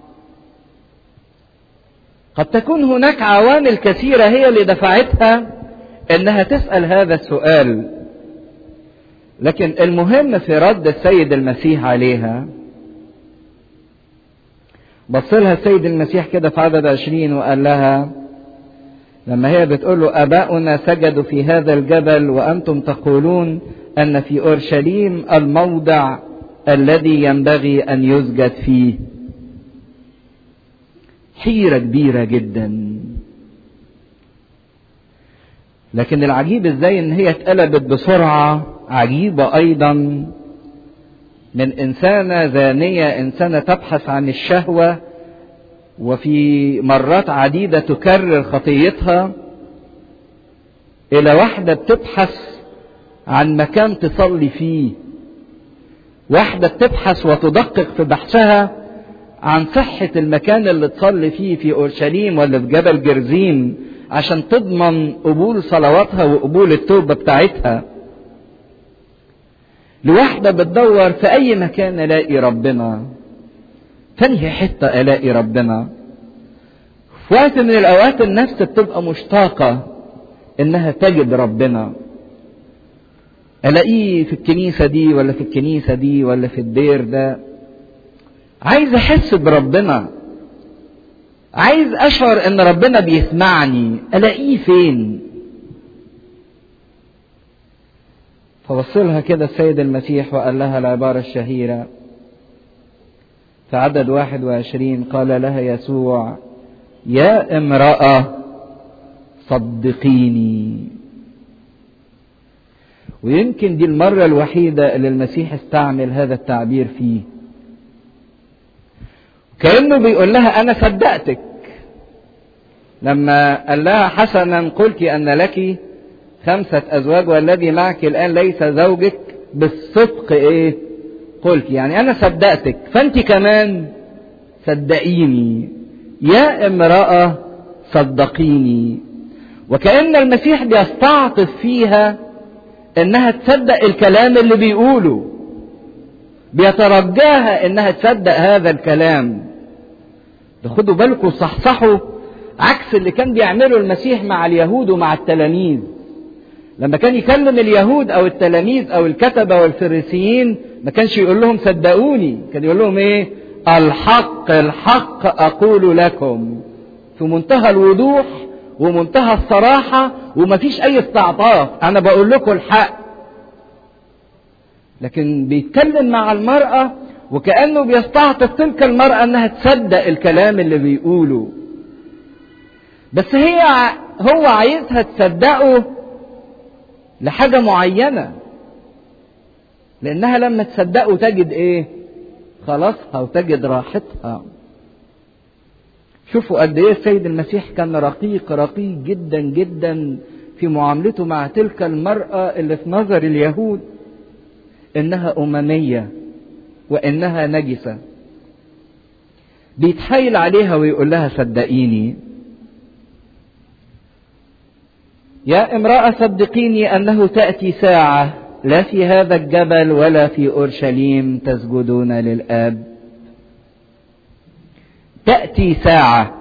قد تكون هناك عوامل كثيرة هي اللي دفعتها انها تسأل هذا السؤال لكن المهم في رد السيد المسيح عليها بص لها السيد المسيح كده في عدد عشرين وقال لها لما هي بتقول له اباؤنا سجدوا في هذا الجبل وانتم تقولون ان في اورشليم الموضع الذي ينبغي ان يسجد فيه حيره كبيره جدا لكن العجيب ازاي ان هي اتقلبت بسرعة عجيبة ايضا من انسانة زانية انسانة تبحث عن الشهوة وفي مرات عديدة تكرر خطيتها الى واحدة بتبحث عن مكان تصلي فيه واحدة بتبحث وتدقق في بحثها عن صحة المكان اللي تصلي فيه في أورشليم ولا في جبل جرزيم عشان تضمن قبول صلواتها وقبول التوبة بتاعتها لواحدة بتدور في أي مكان ألاقي ربنا تنهي حتة ألاقي ربنا في وقت من الأوقات النفس بتبقى مشتاقة إنها تجد ربنا الاقيه في الكنيسه دي ولا في الكنيسه دي ولا في الدير ده عايز احس بربنا عايز اشعر ان ربنا بيسمعني الاقيه فين فوصلها كده السيد المسيح وقال لها العبارة الشهيرة في عدد واحد وعشرين قال لها يسوع يا امرأة صدقيني ويمكن دي المرة الوحيدة اللي المسيح استعمل هذا التعبير فيه كأنه بيقول لها أنا صدقتك لما قال لها حسنا قلت أن لك خمسة أزواج والذي معك الآن ليس زوجك بالصدق إيه قلت يعني أنا صدقتك فأنت كمان صدقيني يا امرأة صدقيني وكأن المسيح بيستعطف فيها انها تصدق الكلام اللي بيقوله بيترجاها انها تصدق هذا الكلام خدوا بالكم صحصحوا عكس اللي كان بيعمله المسيح مع اليهود ومع التلاميذ لما كان يكلم اليهود او التلاميذ او الكتبة والفريسيين ما كانش يقول لهم صدقوني كان يقول لهم ايه الحق الحق اقول لكم في منتهى الوضوح ومنتهى الصراحة ومفيش أي استعطاف أنا بقول لكم الحق لكن بيتكلم مع المرأة وكأنه بيستعطف تلك المرأة أنها تصدق الكلام اللي بيقوله بس هي هو عايزها تصدقه لحاجة معينة لأنها لما تصدقه تجد إيه؟ خلاصها وتجد راحتها شوفوا قد ايه السيد المسيح كان رقيق رقيق جدا جدا في معاملته مع تلك المرأة اللي في نظر اليهود انها اممية وانها نجسة بيتحايل عليها ويقول لها صدقيني يا امرأة صدقيني انه تأتي ساعة لا في هذا الجبل ولا في اورشليم تسجدون للاب تأتي ساعة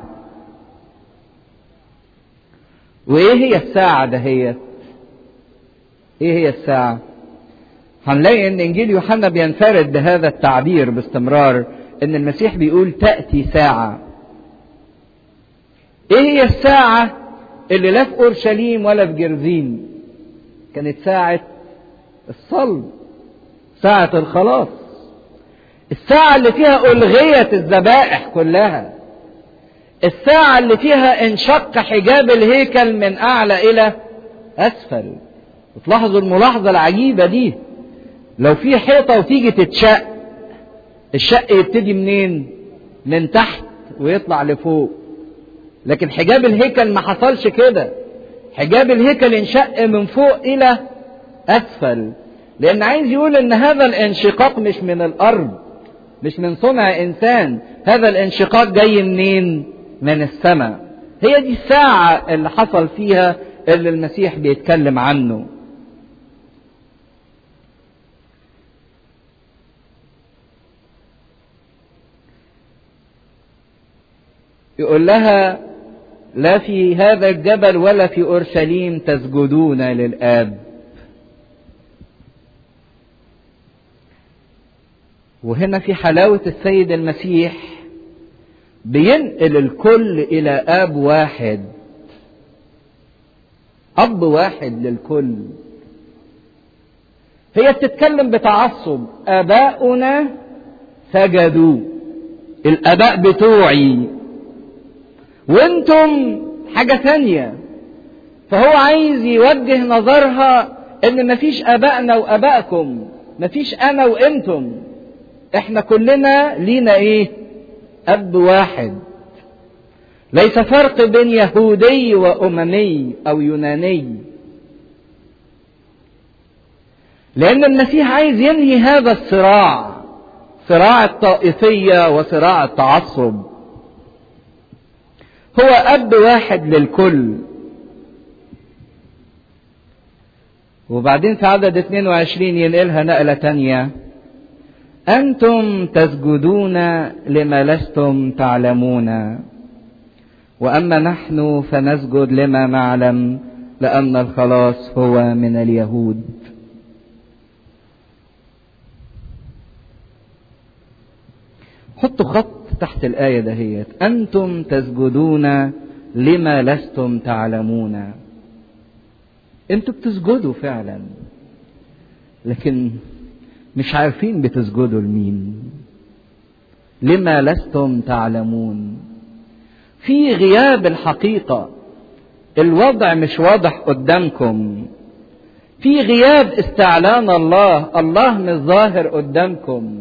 وإيه هي الساعة دهيت؟ إيه هي الساعة؟ هنلاقي إن إنجيل يوحنا بينفرد بهذا التعبير باستمرار إن المسيح بيقول تأتي ساعة. إيه هي الساعة اللي لا في أورشليم ولا في جرزيم؟ كانت ساعة الصلب ساعة الخلاص الساعة اللي فيها ألغيت الذبائح كلها الساعة اللي فيها انشق حجاب الهيكل من أعلى إلى أسفل وتلاحظوا الملاحظة العجيبة دي لو في حيطة وتيجي تتشق الشق يبتدي منين؟ من تحت ويطلع لفوق لكن حجاب الهيكل ما حصلش كده حجاب الهيكل انشق من فوق إلى أسفل لأن عايز يقول إن هذا الانشقاق مش من الأرض مش من صنع انسان هذا الانشقاق جاي منين من السماء هي دي الساعة اللي حصل فيها اللي المسيح بيتكلم عنه يقول لها لا في هذا الجبل ولا في اورشليم تسجدون للاب وهنا في حلاوة السيد المسيح بينقل الكل إلى أب واحد أب واحد للكل هي بتتكلم بتعصب آباؤنا سجدوا الآباء بتوعي وانتم حاجة ثانية فهو عايز يوجه نظرها ان مفيش ابائنا وابائكم مفيش انا وانتم احنا كلنا لينا ايه اب واحد ليس فرق بين يهودي واممي او يوناني لان المسيح عايز ينهي هذا الصراع صراع الطائفيه وصراع التعصب هو اب واحد للكل وبعدين في عدد 22 ينقلها نقلة تانية أنتم تسجدون لما لستم تعلمون وأما نحن فنسجد لما نعلم لأن الخلاص هو من اليهود حطوا خط تحت الآية دهيت أنتم تسجدون لما لستم تعلمون انتوا بتسجدوا فعلا لكن مش عارفين بتسجدوا لمين لما لستم تعلمون في غياب الحقيقة الوضع مش واضح قدامكم في غياب استعلان الله الله مش ظاهر قدامكم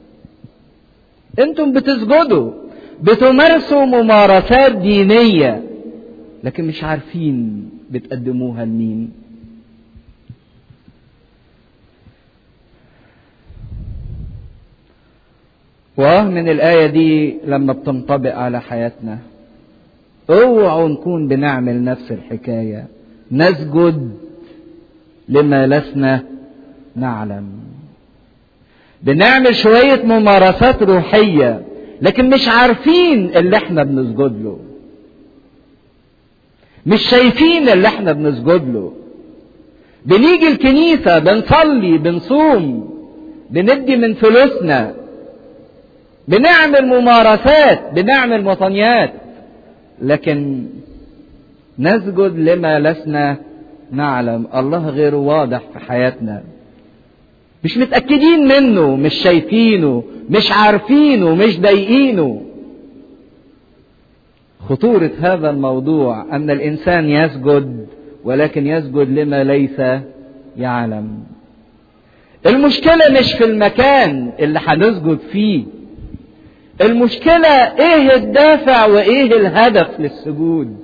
انتم بتسجدوا بتمارسوا ممارسات دينية لكن مش عارفين بتقدموها لمين واه من الآية دي لما بتنطبق على حياتنا اوعوا نكون بنعمل نفس الحكاية نسجد لما لسنا نعلم بنعمل شوية ممارسات روحية لكن مش عارفين اللي احنا بنسجد له مش شايفين اللي احنا بنسجد له بنيجي الكنيسة بنصلي بنصوم بندي من فلوسنا بنعمل ممارسات بنعمل مطنيات لكن نسجد لما لسنا نعلم الله غير واضح في حياتنا مش متأكدين منه مش شايفينه مش عارفينه مش ضايقينه خطورة هذا الموضوع أن الإنسان يسجد ولكن يسجد لما ليس يعلم المشكلة مش في المكان اللي هنسجد فيه المشكلة ايه الدافع وايه الهدف للسجود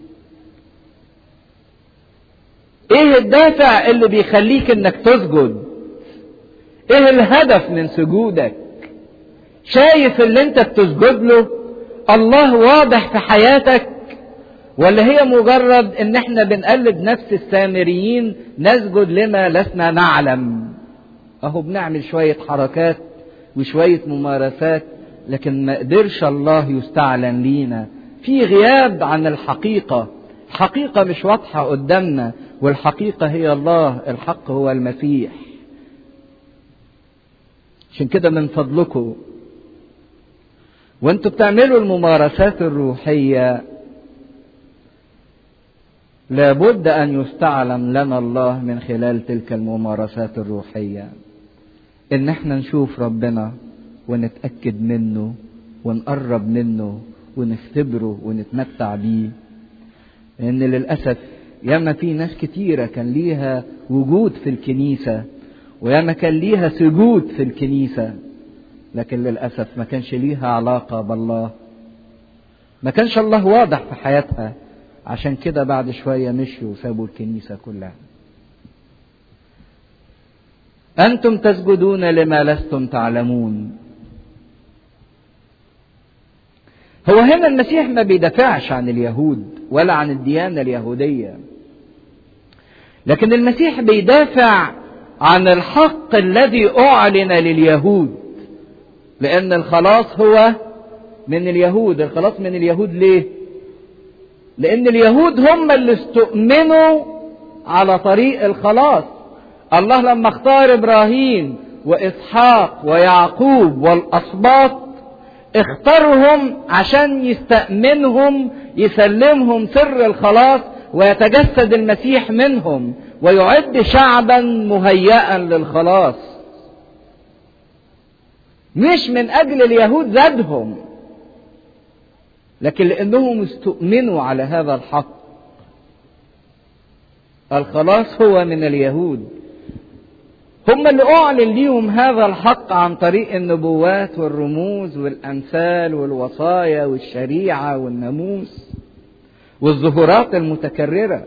ايه الدافع اللي بيخليك انك تسجد ايه الهدف من سجودك شايف اللي انت بتسجد له الله واضح في حياتك ولا هي مجرد ان احنا بنقلد نفس السامريين نسجد لما لسنا نعلم اهو بنعمل شوية حركات وشوية ممارسات لكن ما قدرش الله يستعلن لينا في غياب عن الحقيقة الحقيقة مش واضحة قدامنا والحقيقة هي الله الحق هو المسيح عشان كده من فضلكم وانتوا بتعملوا الممارسات الروحية لابد ان يستعلم لنا الله من خلال تلك الممارسات الروحية ان احنا نشوف ربنا ونتأكد منه ونقرب منه ونختبره ونتمتع بيه لان للأسف ياما في ناس كتيرة كان ليها وجود في الكنيسة وياما كان ليها سجود في الكنيسة لكن للأسف ما كانش ليها علاقة بالله ما كانش الله واضح في حياتها عشان كده بعد شوية مشوا وسابوا الكنيسة كلها أنتم تسجدون لما لستم تعلمون هو هنا المسيح ما بيدافعش عن اليهود ولا عن الديانة اليهودية لكن المسيح بيدافع عن الحق الذي أعلن لليهود لأن الخلاص هو من اليهود الخلاص من اليهود ليه لأن اليهود هم اللي استؤمنوا على طريق الخلاص الله لما اختار إبراهيم وإسحاق ويعقوب والأسباط اختارهم عشان يستأمنهم يسلمهم سر الخلاص ويتجسد المسيح منهم ويعد شعبا مهيئا للخلاص مش من اجل اليهود زادهم لكن لانهم استؤمنوا على هذا الحق الخلاص هو من اليهود هم اللي أعلن ليهم هذا الحق عن طريق النبوات والرموز والأمثال والوصايا والشريعة والناموس والظهورات المتكررة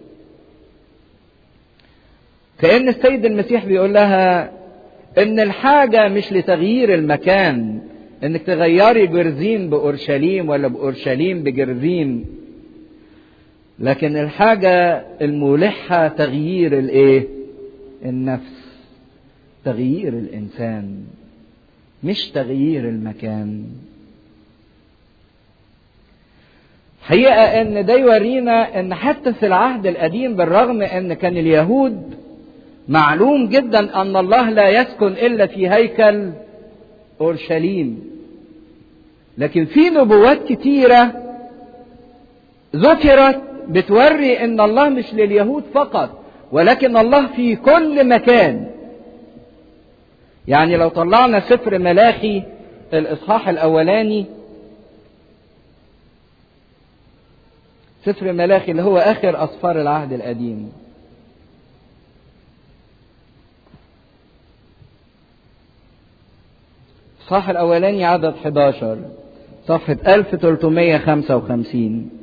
كأن السيد المسيح بيقول لها إن الحاجة مش لتغيير المكان إنك تغيري جرزين بأورشليم ولا بأورشليم بجرزين لكن الحاجة الملحة تغيير الإيه؟ النفس تغيير الإنسان مش تغيير المكان حقيقة ان ده يورينا ان حتى في العهد القديم بالرغم ان كان اليهود معلوم جدا ان الله لا يسكن الا في هيكل اورشليم لكن في نبوات كتيرة ذكرت بتوري ان الله مش لليهود فقط ولكن الله في كل مكان يعني لو طلعنا سفر ملاخي الاصحاح الاولاني سفر ملاخي اللي هو اخر اسفار العهد القديم الصح الاولاني عدد 11 صفحة 1355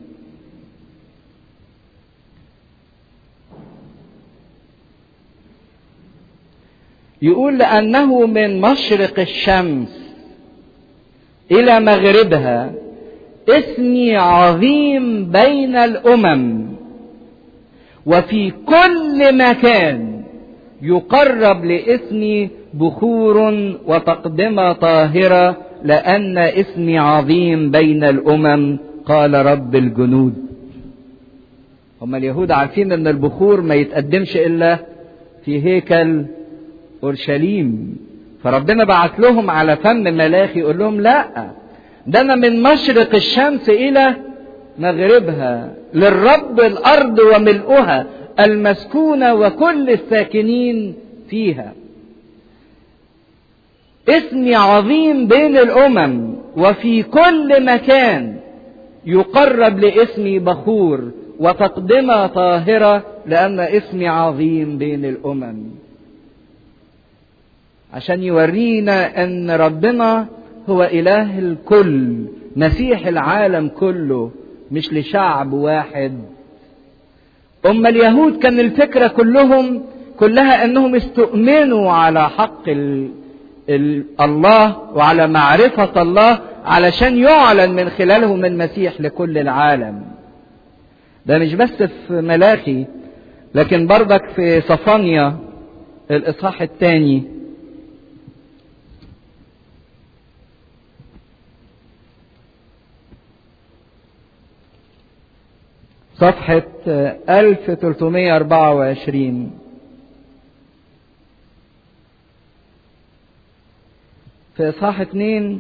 يقول لأنه من مشرق الشمس إلى مغربها اسمي عظيم بين الامم وفي كل مكان يقرب لاسمي بخور وتقدمه طاهره لان اسمي عظيم بين الامم قال رب الجنود هم اليهود عارفين ان البخور ما يتقدمش الا في هيكل اورشليم فربنا بعت لهم على فم ملاخي يقول لهم لا ده انا من مشرق الشمس الى مغربها للرب الارض وملؤها المسكونه وكل الساكنين فيها اسمي عظيم بين الامم وفي كل مكان يقرب لاسمي بخور وتقدمه طاهره لان اسمي عظيم بين الامم عشان يورينا ان ربنا هو إله الكل مسيح العالم كله مش لشعب واحد أما اليهود كان الفكرة كلهم كلها أنهم استؤمنوا على حق ال ال الله وعلى معرفة الله علشان يعلن من خلالهم المسيح لكل العالم ده مش بس في ملاخي لكن برضك في صفانيا الإصحاح الثاني صفحة 1324 في إصحاح 2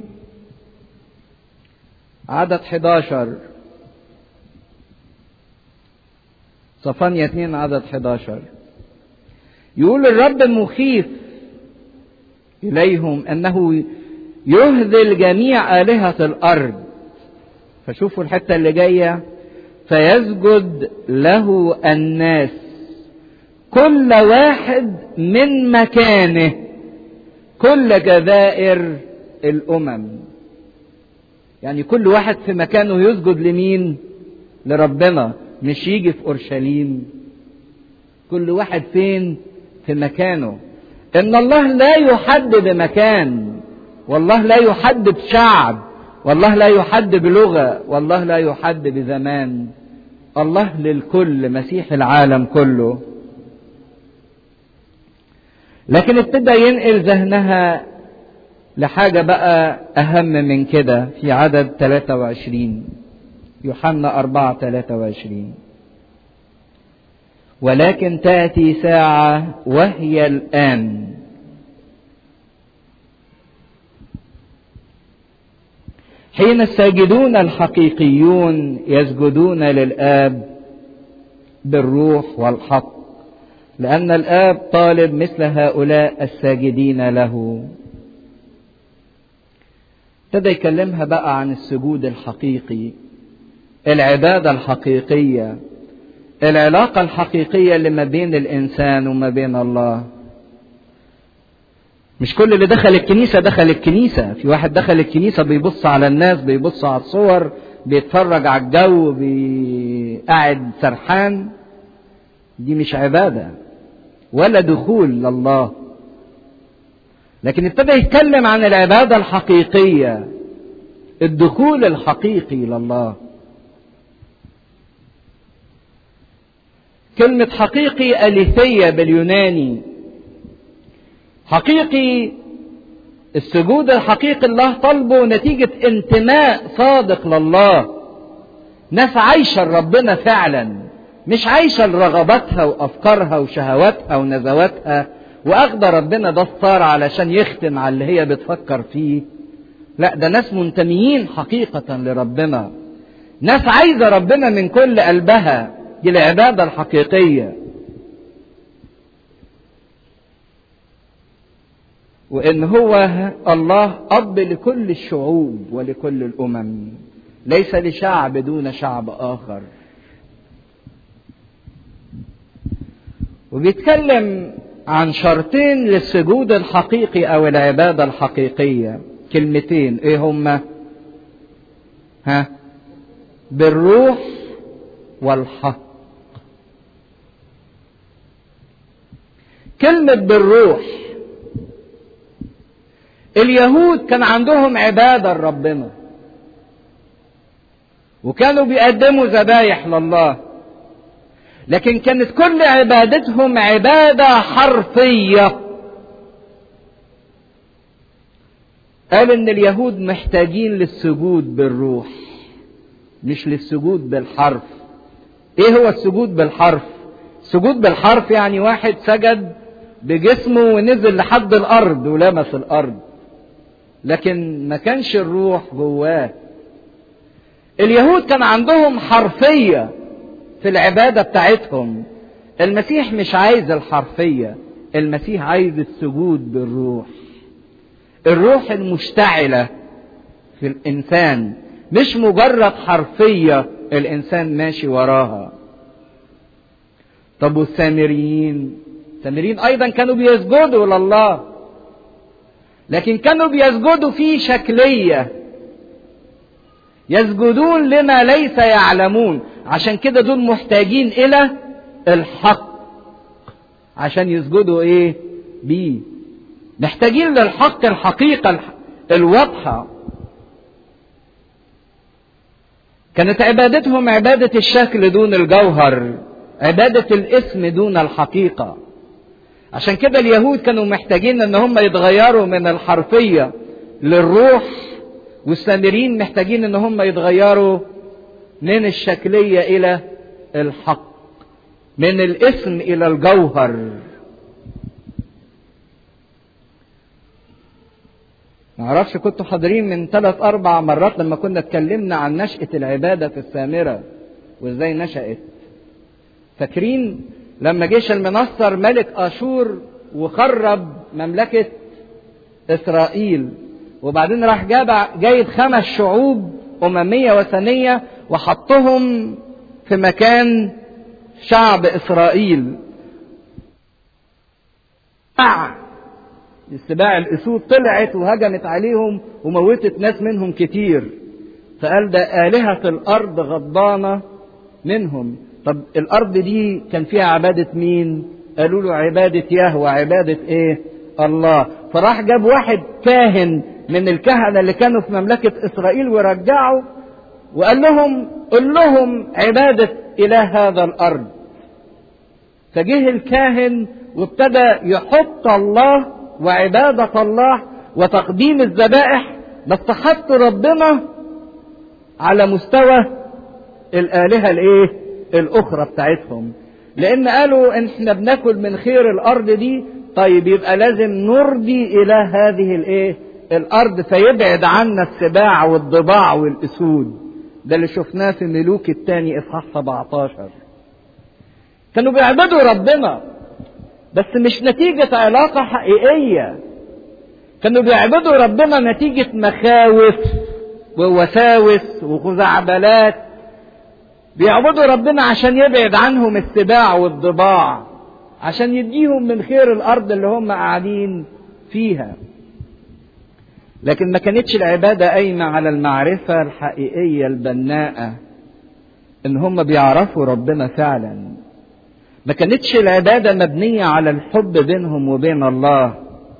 عدد 11 صفانيا 2 عدد 11 يقول الرب مخيف إليهم أنه يهذل جميع آلهة الأرض فشوفوا الحتة اللي جاية فيسجد له الناس كل واحد من مكانه كل جزائر الامم يعني كل واحد في مكانه يسجد لمين لربنا مش يجي في اورشليم كل واحد فين في مكانه ان الله لا يحدد مكان والله لا يحدد شعب والله لا يحد بلغة والله لا يحد بزمان الله للكل مسيح العالم كله لكن ابتدى ينقل ذهنها لحاجة بقى أهم من كده في عدد 23 يوحنا 4 23 ولكن تأتي ساعة وهي الآن حين الساجدون الحقيقيون يسجدون للآب بالروح والحق لأن الآب طالب مثل هؤلاء الساجدين له ابتدى يكلمها بقى عن السجود الحقيقي العبادة الحقيقية العلاقة الحقيقية اللي ما بين الإنسان وما بين الله مش كل اللي دخل الكنيسة دخل الكنيسة في واحد دخل الكنيسة بيبص على الناس بيبص على الصور بيتفرج على الجو قاعد سرحان دي مش عبادة ولا دخول لله لكن ابتدى يتكلم عن العبادة الحقيقية الدخول الحقيقي لله كلمة حقيقي أليثية باليوناني حقيقي السجود الحقيقي الله طلبه نتيجة انتماء صادق لله ناس عايشة لربنا فعلا مش عايشة لرغباتها وأفكارها وشهواتها ونزواتها وأخذ ربنا ده الصار علشان يختم على اللي هي بتفكر فيه لا ده ناس منتميين حقيقة لربنا ناس عايزة ربنا من كل قلبها دي العبادة الحقيقية وإن هو الله أب لكل الشعوب ولكل الأمم ليس لشعب دون شعب آخر وبيتكلم عن شرطين للسجود الحقيقي أو العبادة الحقيقية كلمتين إيه هما ها بالروح والحق كلمة بالروح اليهود كان عندهم عبادة لربنا وكانوا بيقدموا ذبايح لله لكن كانت كل عبادتهم عبادة حرفية قال ان اليهود محتاجين للسجود بالروح مش للسجود بالحرف ايه هو السجود بالحرف السجود بالحرف يعني واحد سجد بجسمه ونزل لحد الارض ولمس الارض لكن ما كانش الروح جواه اليهود كان عندهم حرفيه في العباده بتاعتهم المسيح مش عايز الحرفيه المسيح عايز السجود بالروح الروح المشتعله في الانسان مش مجرد حرفيه الانسان ماشي وراها طب والسامريين السامريين ايضا كانوا بيسجدوا لله لكن كانوا بيسجدوا في شكليه يسجدون لما ليس يعلمون عشان كده دول محتاجين الى الحق عشان يسجدوا ايه بيه محتاجين للحق الحقيقه الواضحه كانت عبادتهم عباده الشكل دون الجوهر عباده الاسم دون الحقيقه عشان كده اليهود كانوا محتاجين ان هم يتغيروا من الحرفيه للروح والسامريين محتاجين ان هم يتغيروا من الشكليه الى الحق من الاسم الى الجوهر معرفش كنتوا حاضرين من ثلاث اربع مرات لما كنا اتكلمنا عن نشأة العبادة في السامرة وازاي نشأت فاكرين لما جيش المنصر ملك اشور وخرب مملكة اسرائيل وبعدين راح جاب جايب خمس شعوب أممية وثنية وحطهم في مكان شعب إسرائيل السباع الأسود طلعت وهجمت عليهم وموتت ناس منهم كتير فقال ده آلهة الأرض غضبانة منهم طب الأرض دي كان فيها عبادة مين قالوا له عبادة يهوى عبادة إيه الله فراح جاب واحد كاهن من الكهنة اللي كانوا في مملكة إسرائيل ورجعوا وقال لهم قل لهم عبادة إله هذا الأرض فجه الكاهن وابتدى يحط الله وعبادة الله وتقديم الذبائح بس حط ربنا على مستوى الآلهة الإيه؟ الأخرى بتاعتهم لأن قالوا إن إحنا بناكل من خير الأرض دي طيب يبقى لازم نرضي إله هذه الإيه؟ الارض فيبعد عنا السباع والضباع والاسود ده اللي شفناه في ملوك الثاني اصحاح 17 كانوا بيعبدوا ربنا بس مش نتيجة علاقة حقيقية كانوا بيعبدوا ربنا نتيجة مخاوف ووساوس وخزعبلات بيعبدوا ربنا عشان يبعد عنهم السباع والضباع عشان يديهم من خير الارض اللي هم قاعدين فيها لكن ما كانتش العباده قايمه على المعرفه الحقيقيه البناءه ان هم بيعرفوا ربنا فعلا ما كانتش العباده مبنيه على الحب بينهم وبين الله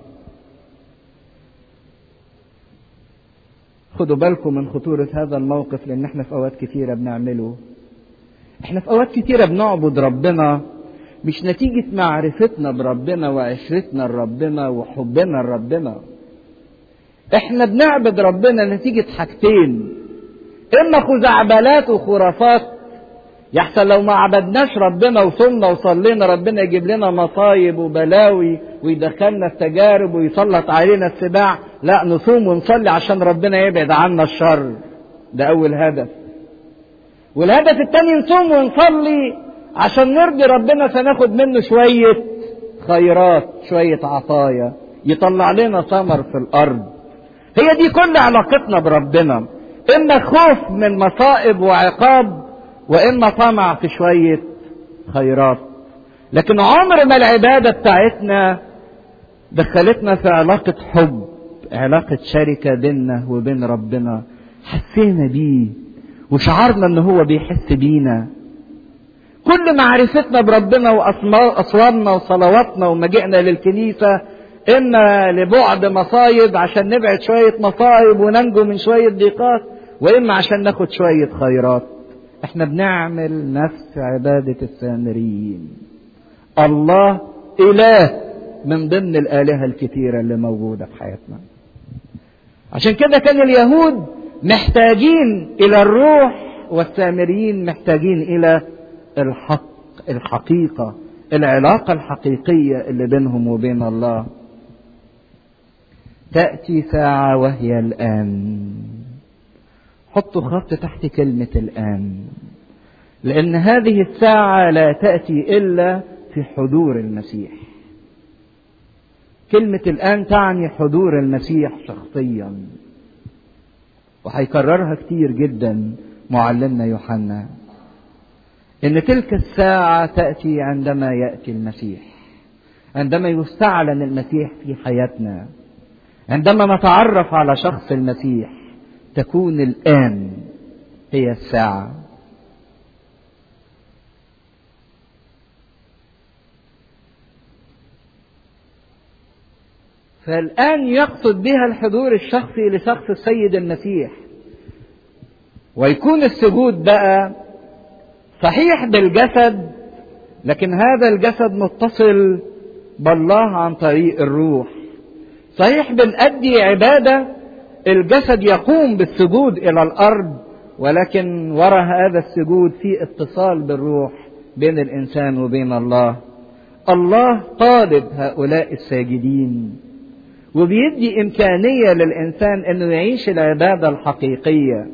خدوا بالكم من خطورة هذا الموقف لأن احنا في أوقات كتيرة بنعمله. احنا في أوقات كتيرة بنعبد ربنا مش نتيجة معرفتنا بربنا وعشرتنا لربنا وحبنا لربنا. احنا بنعبد ربنا نتيجة حاجتين. إما خزعبلات وخرافات يحصل لو ما عبدناش ربنا وصمنا وصلينا ربنا يجيب لنا مصايب وبلاوي ويدخلنا في تجارب ويسلط علينا السباع لا نصوم ونصلي عشان ربنا يبعد عنا الشر ده اول هدف والهدف الثاني نصوم ونصلي عشان نرضي ربنا فناخد منه شوية خيرات شوية عطايا يطلع لنا ثمر في الارض هي دي كل علاقتنا بربنا اما خوف من مصائب وعقاب واما طمع في شويه خيرات لكن عمر ما العباده بتاعتنا دخلتنا في علاقه حب علاقه شركه بيننا وبين ربنا حسينا بيه وشعرنا ان هو بيحس بينا كل معرفتنا بربنا واصواتنا وصلواتنا ومجيئنا للكنيسه اما لبعد مصايب عشان نبعد شويه مصايب وننجو من شويه ضيقات واما عشان ناخد شويه خيرات احنا بنعمل نفس عبادة السامريين الله إله من ضمن الآلهة الكثيرة اللي موجودة في حياتنا عشان كده كان اليهود محتاجين إلى الروح والسامريين محتاجين إلى الحق الحقيقة العلاقة الحقيقية اللي بينهم وبين الله تأتي ساعة وهي الآن حطوا خط تحت كلمة الآن لأن هذه الساعة لا تأتي إلا في حضور المسيح كلمة الآن تعني حضور المسيح شخصيا وهيكررها كتير جدا معلمنا يوحنا إن تلك الساعة تأتي عندما يأتي المسيح عندما يستعلن المسيح في حياتنا عندما نتعرف على شخص المسيح تكون الآن هي الساعة فالآن يقصد بها الحضور الشخصي لشخص السيد المسيح ويكون السجود بقى صحيح بالجسد لكن هذا الجسد متصل بالله عن طريق الروح صحيح بنأدي عباده الجسد يقوم بالسجود الى الارض ولكن وراء هذا السجود في اتصال بالروح بين الانسان وبين الله الله طالب هؤلاء الساجدين وبيدي امكانيه للانسان انه يعيش العباده الحقيقيه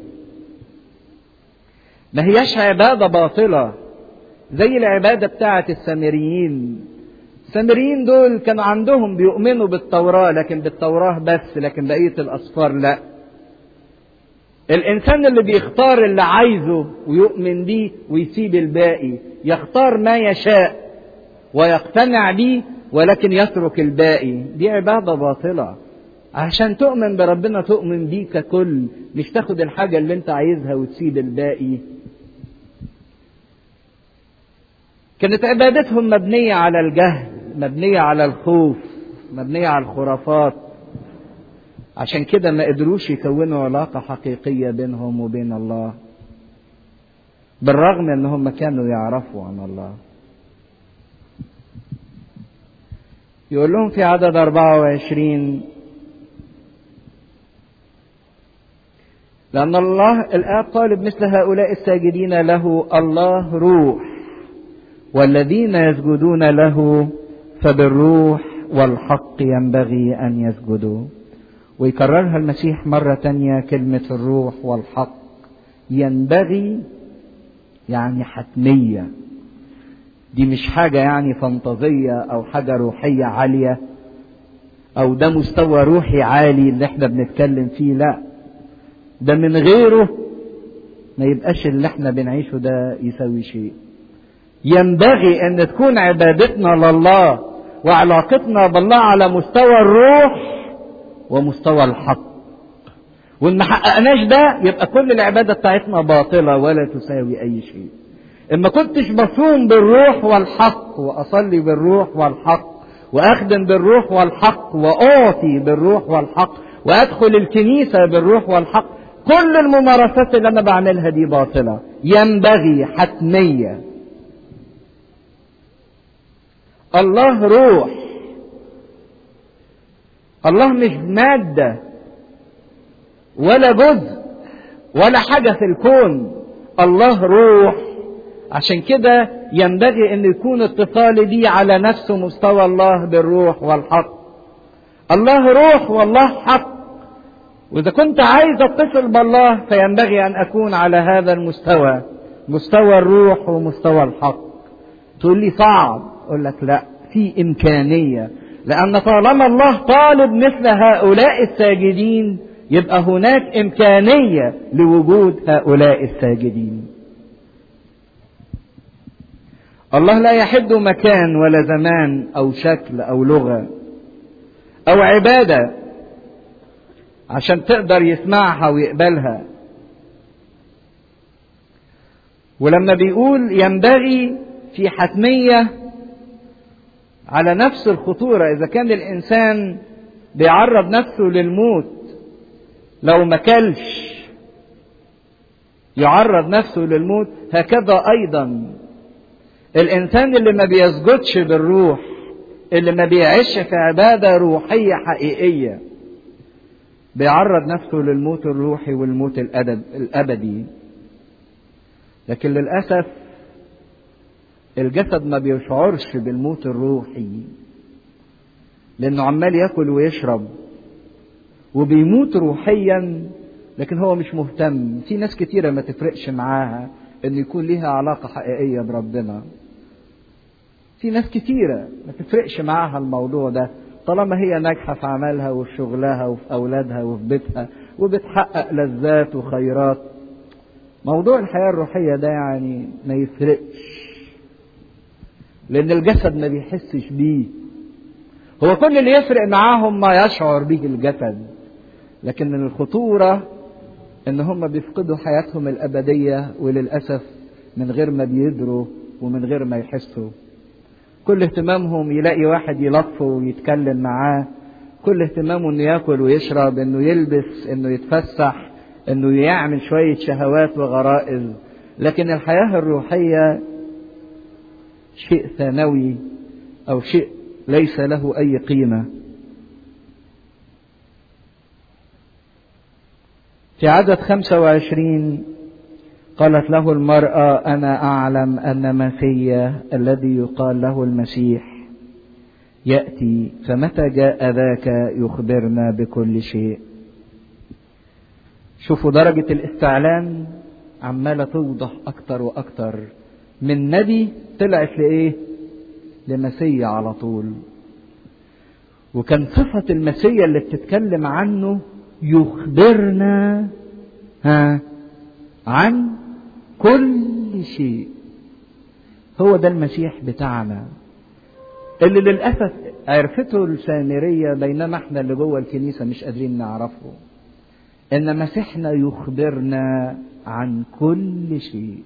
ما هياش عباده باطله زي العباده بتاعه السامريين السامريين دول كانوا عندهم بيؤمنوا بالتوراة لكن بالتوراة بس لكن بقية الأسفار لا الإنسان اللي بيختار اللي عايزه ويؤمن بيه ويسيب الباقي يختار ما يشاء ويقتنع بيه ولكن يترك الباقي دي عبادة باطلة عشان تؤمن بربنا تؤمن بيه ككل مش تاخد الحاجة اللي انت عايزها وتسيب الباقي كانت عبادتهم مبنية على الجهل مبنية على الخوف مبنية على الخرافات عشان كده ما قدروش يكونوا علاقة حقيقية بينهم وبين الله بالرغم ان هم كانوا يعرفوا عن الله يقول لهم في عدد 24 لأن الله الآب طالب مثل هؤلاء الساجدين له الله روح والذين يسجدون له فبالروح والحق ينبغي أن يسجدوا ويكررها المسيح مرة تانية كلمة الروح والحق ينبغي يعني حتمية دي مش حاجة يعني فانتازية أو حاجة روحية عالية أو ده مستوى روحي عالي اللي احنا بنتكلم فيه لا ده من غيره ما يبقاش اللي احنا بنعيشه ده يسوي شيء ينبغي ان تكون عبادتنا لله وعلاقتنا بالله على مستوى الروح ومستوى الحق وان ما حققناش ده يبقى كل العباده بتاعتنا باطله ولا تساوي اي شيء اما كنتش بصوم بالروح والحق واصلي بالروح والحق واخدم بالروح والحق واعطي بالروح والحق وادخل الكنيسه بالروح والحق كل الممارسات اللي انا بعملها دي باطله ينبغي حتميه الله روح الله مش ماده ولا جزء ولا حاجه في الكون الله روح عشان كده ينبغي ان يكون اتصالي بيه على نفس مستوى الله بالروح والحق الله روح والله حق واذا كنت عايز اتصل بالله فينبغي ان اكون على هذا المستوى مستوى الروح ومستوى الحق تقول لي صعب اقول لك لا في امكانيه لان طالما الله طالب مثل هؤلاء الساجدين يبقى هناك امكانيه لوجود هؤلاء الساجدين الله لا يحد مكان ولا زمان او شكل او لغه او عباده عشان تقدر يسمعها ويقبلها ولما بيقول ينبغي في حتميه على نفس الخطوره اذا كان الانسان بيعرض نفسه للموت لو ما كلش يعرض نفسه للموت هكذا ايضا الانسان اللي ما بيسجدش بالروح اللي ما بيعيش في عباده روحيه حقيقيه بيعرض نفسه للموت الروحي والموت الأدب الابدي لكن للاسف الجسد ما بيشعرش بالموت الروحي لانه عمال ياكل ويشرب وبيموت روحيا لكن هو مش مهتم في ناس كتيرة ما تفرقش معاها ان يكون ليها علاقة حقيقية بربنا في ناس كتيرة ما تفرقش معاها الموضوع ده طالما هي ناجحة في عملها وفي شغلها وفي أولادها وفي بيتها وبتحقق لذات وخيرات موضوع الحياة الروحية ده يعني ما يفرقش لأن الجسد ما بيحسش بيه هو كل اللي يفرق معاهم ما يشعر به الجسد لكن الخطورة ان هم بيفقدوا حياتهم الابدية وللأسف من غير ما بيدروا ومن غير ما يحسوا كل اهتمامهم يلاقي واحد يلطفه ويتكلم معاه كل اهتمامه انه ياكل ويشرب انه يلبس انه يتفسح انه يعمل شوية شهوات وغرائز لكن الحياة الروحية شيء ثانوي او شيء ليس له اي قيمة في عدد 25 قالت له المرأة أنا أعلم أن مسيا الذي يقال له المسيح يأتي فمتى جاء ذاك يخبرنا بكل شيء شوفوا درجة الاستعلان عمالة توضح أكتر وأكتر من نبي طلعت لإيه؟ لمسيا على طول وكان صفة المسيا اللي بتتكلم عنه يخبرنا ها عن كل شيء هو ده المسيح بتاعنا اللي للأسف عرفته السامرية بينما احنا اللي جوه الكنيسة مش قادرين نعرفه إن مسيحنا يخبرنا عن كل شيء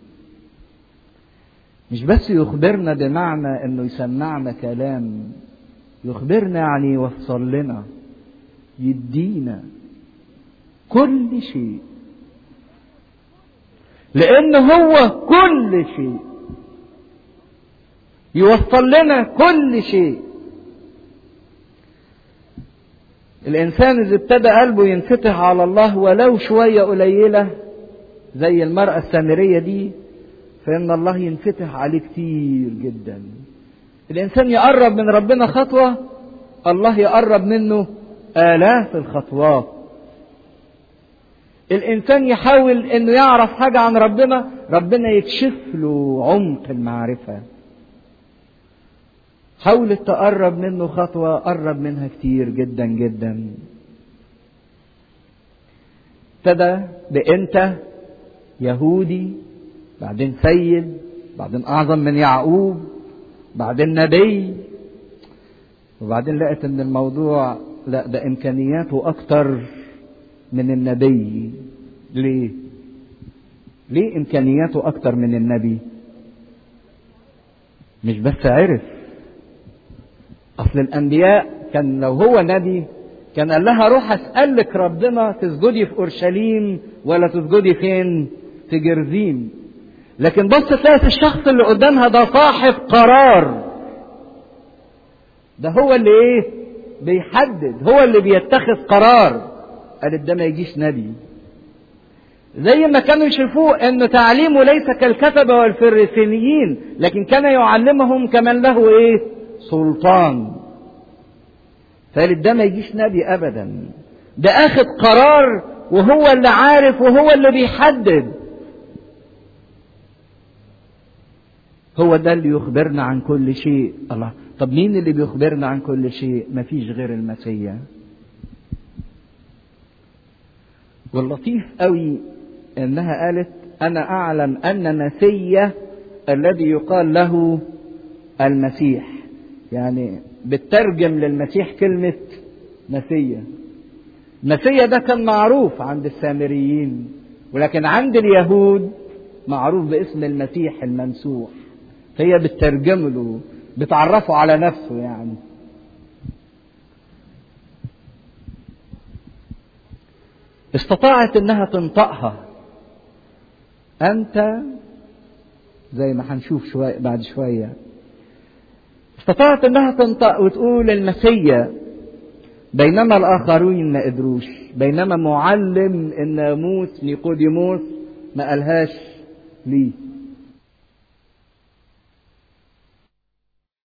مش بس يخبرنا بمعنى انه يسمعنا كلام يخبرنا يعني يوصل لنا يدينا كل شيء لأن هو كل شيء يوصل لنا كل شيء الإنسان إذا ابتدى قلبه ينفتح على الله ولو شوية قليلة زي المرأة السامرية دي فإن الله ينفتح عليه كتير جدا الإنسان يقرب من ربنا خطوة الله يقرب منه آلاف الخطوات الإنسان يحاول إنه يعرف حاجة عن ربنا ربنا يكشف له عمق المعرفة حاول تقرب منه خطوة قرب منها كتير جدا جدا ابتدى بأنت يهودي بعدين سيد بعدين اعظم من يعقوب بعدين نبي وبعدين لقت ان الموضوع لا ده امكانياته اكتر من النبي ليه ليه امكانياته اكتر من النبي مش بس عرف اصل الانبياء كان لو هو نبي كان قال لها روح اسالك ربنا تسجدي في اورشليم ولا تسجدي فين في جرزيم لكن بص تلاقي الشخص اللي قدامها ده صاحب قرار ده هو اللي ايه بيحدد هو اللي بيتخذ قرار قالت ده ما يجيش نبي زي ما كانوا يشوفوه انه تعليمه ليس كالكتبة والفريسيين لكن كان يعلمهم كمن له ايه سلطان فقالت ده ما يجيش نبي ابدا ده اخذ قرار وهو اللي عارف وهو اللي بيحدد هو ده اللي يخبرنا عن كل شيء الله طب مين اللي بيخبرنا عن كل شيء مفيش غير المسيح واللطيف قوي انها قالت انا اعلم ان مسيا الذي يقال له المسيح يعني بترجم للمسيح كلمة مسيا مسيا ده كان معروف عند السامريين ولكن عند اليهود معروف باسم المسيح الممسوح فهي بتترجم له بتعرفه على نفسه يعني استطاعت انها تنطقها انت زي ما هنشوف شوية بعد شوية استطاعت انها تنطق وتقول المسيا بينما الاخرين ما قدروش بينما معلم الناموس نيقوديموس ما قالهاش ليه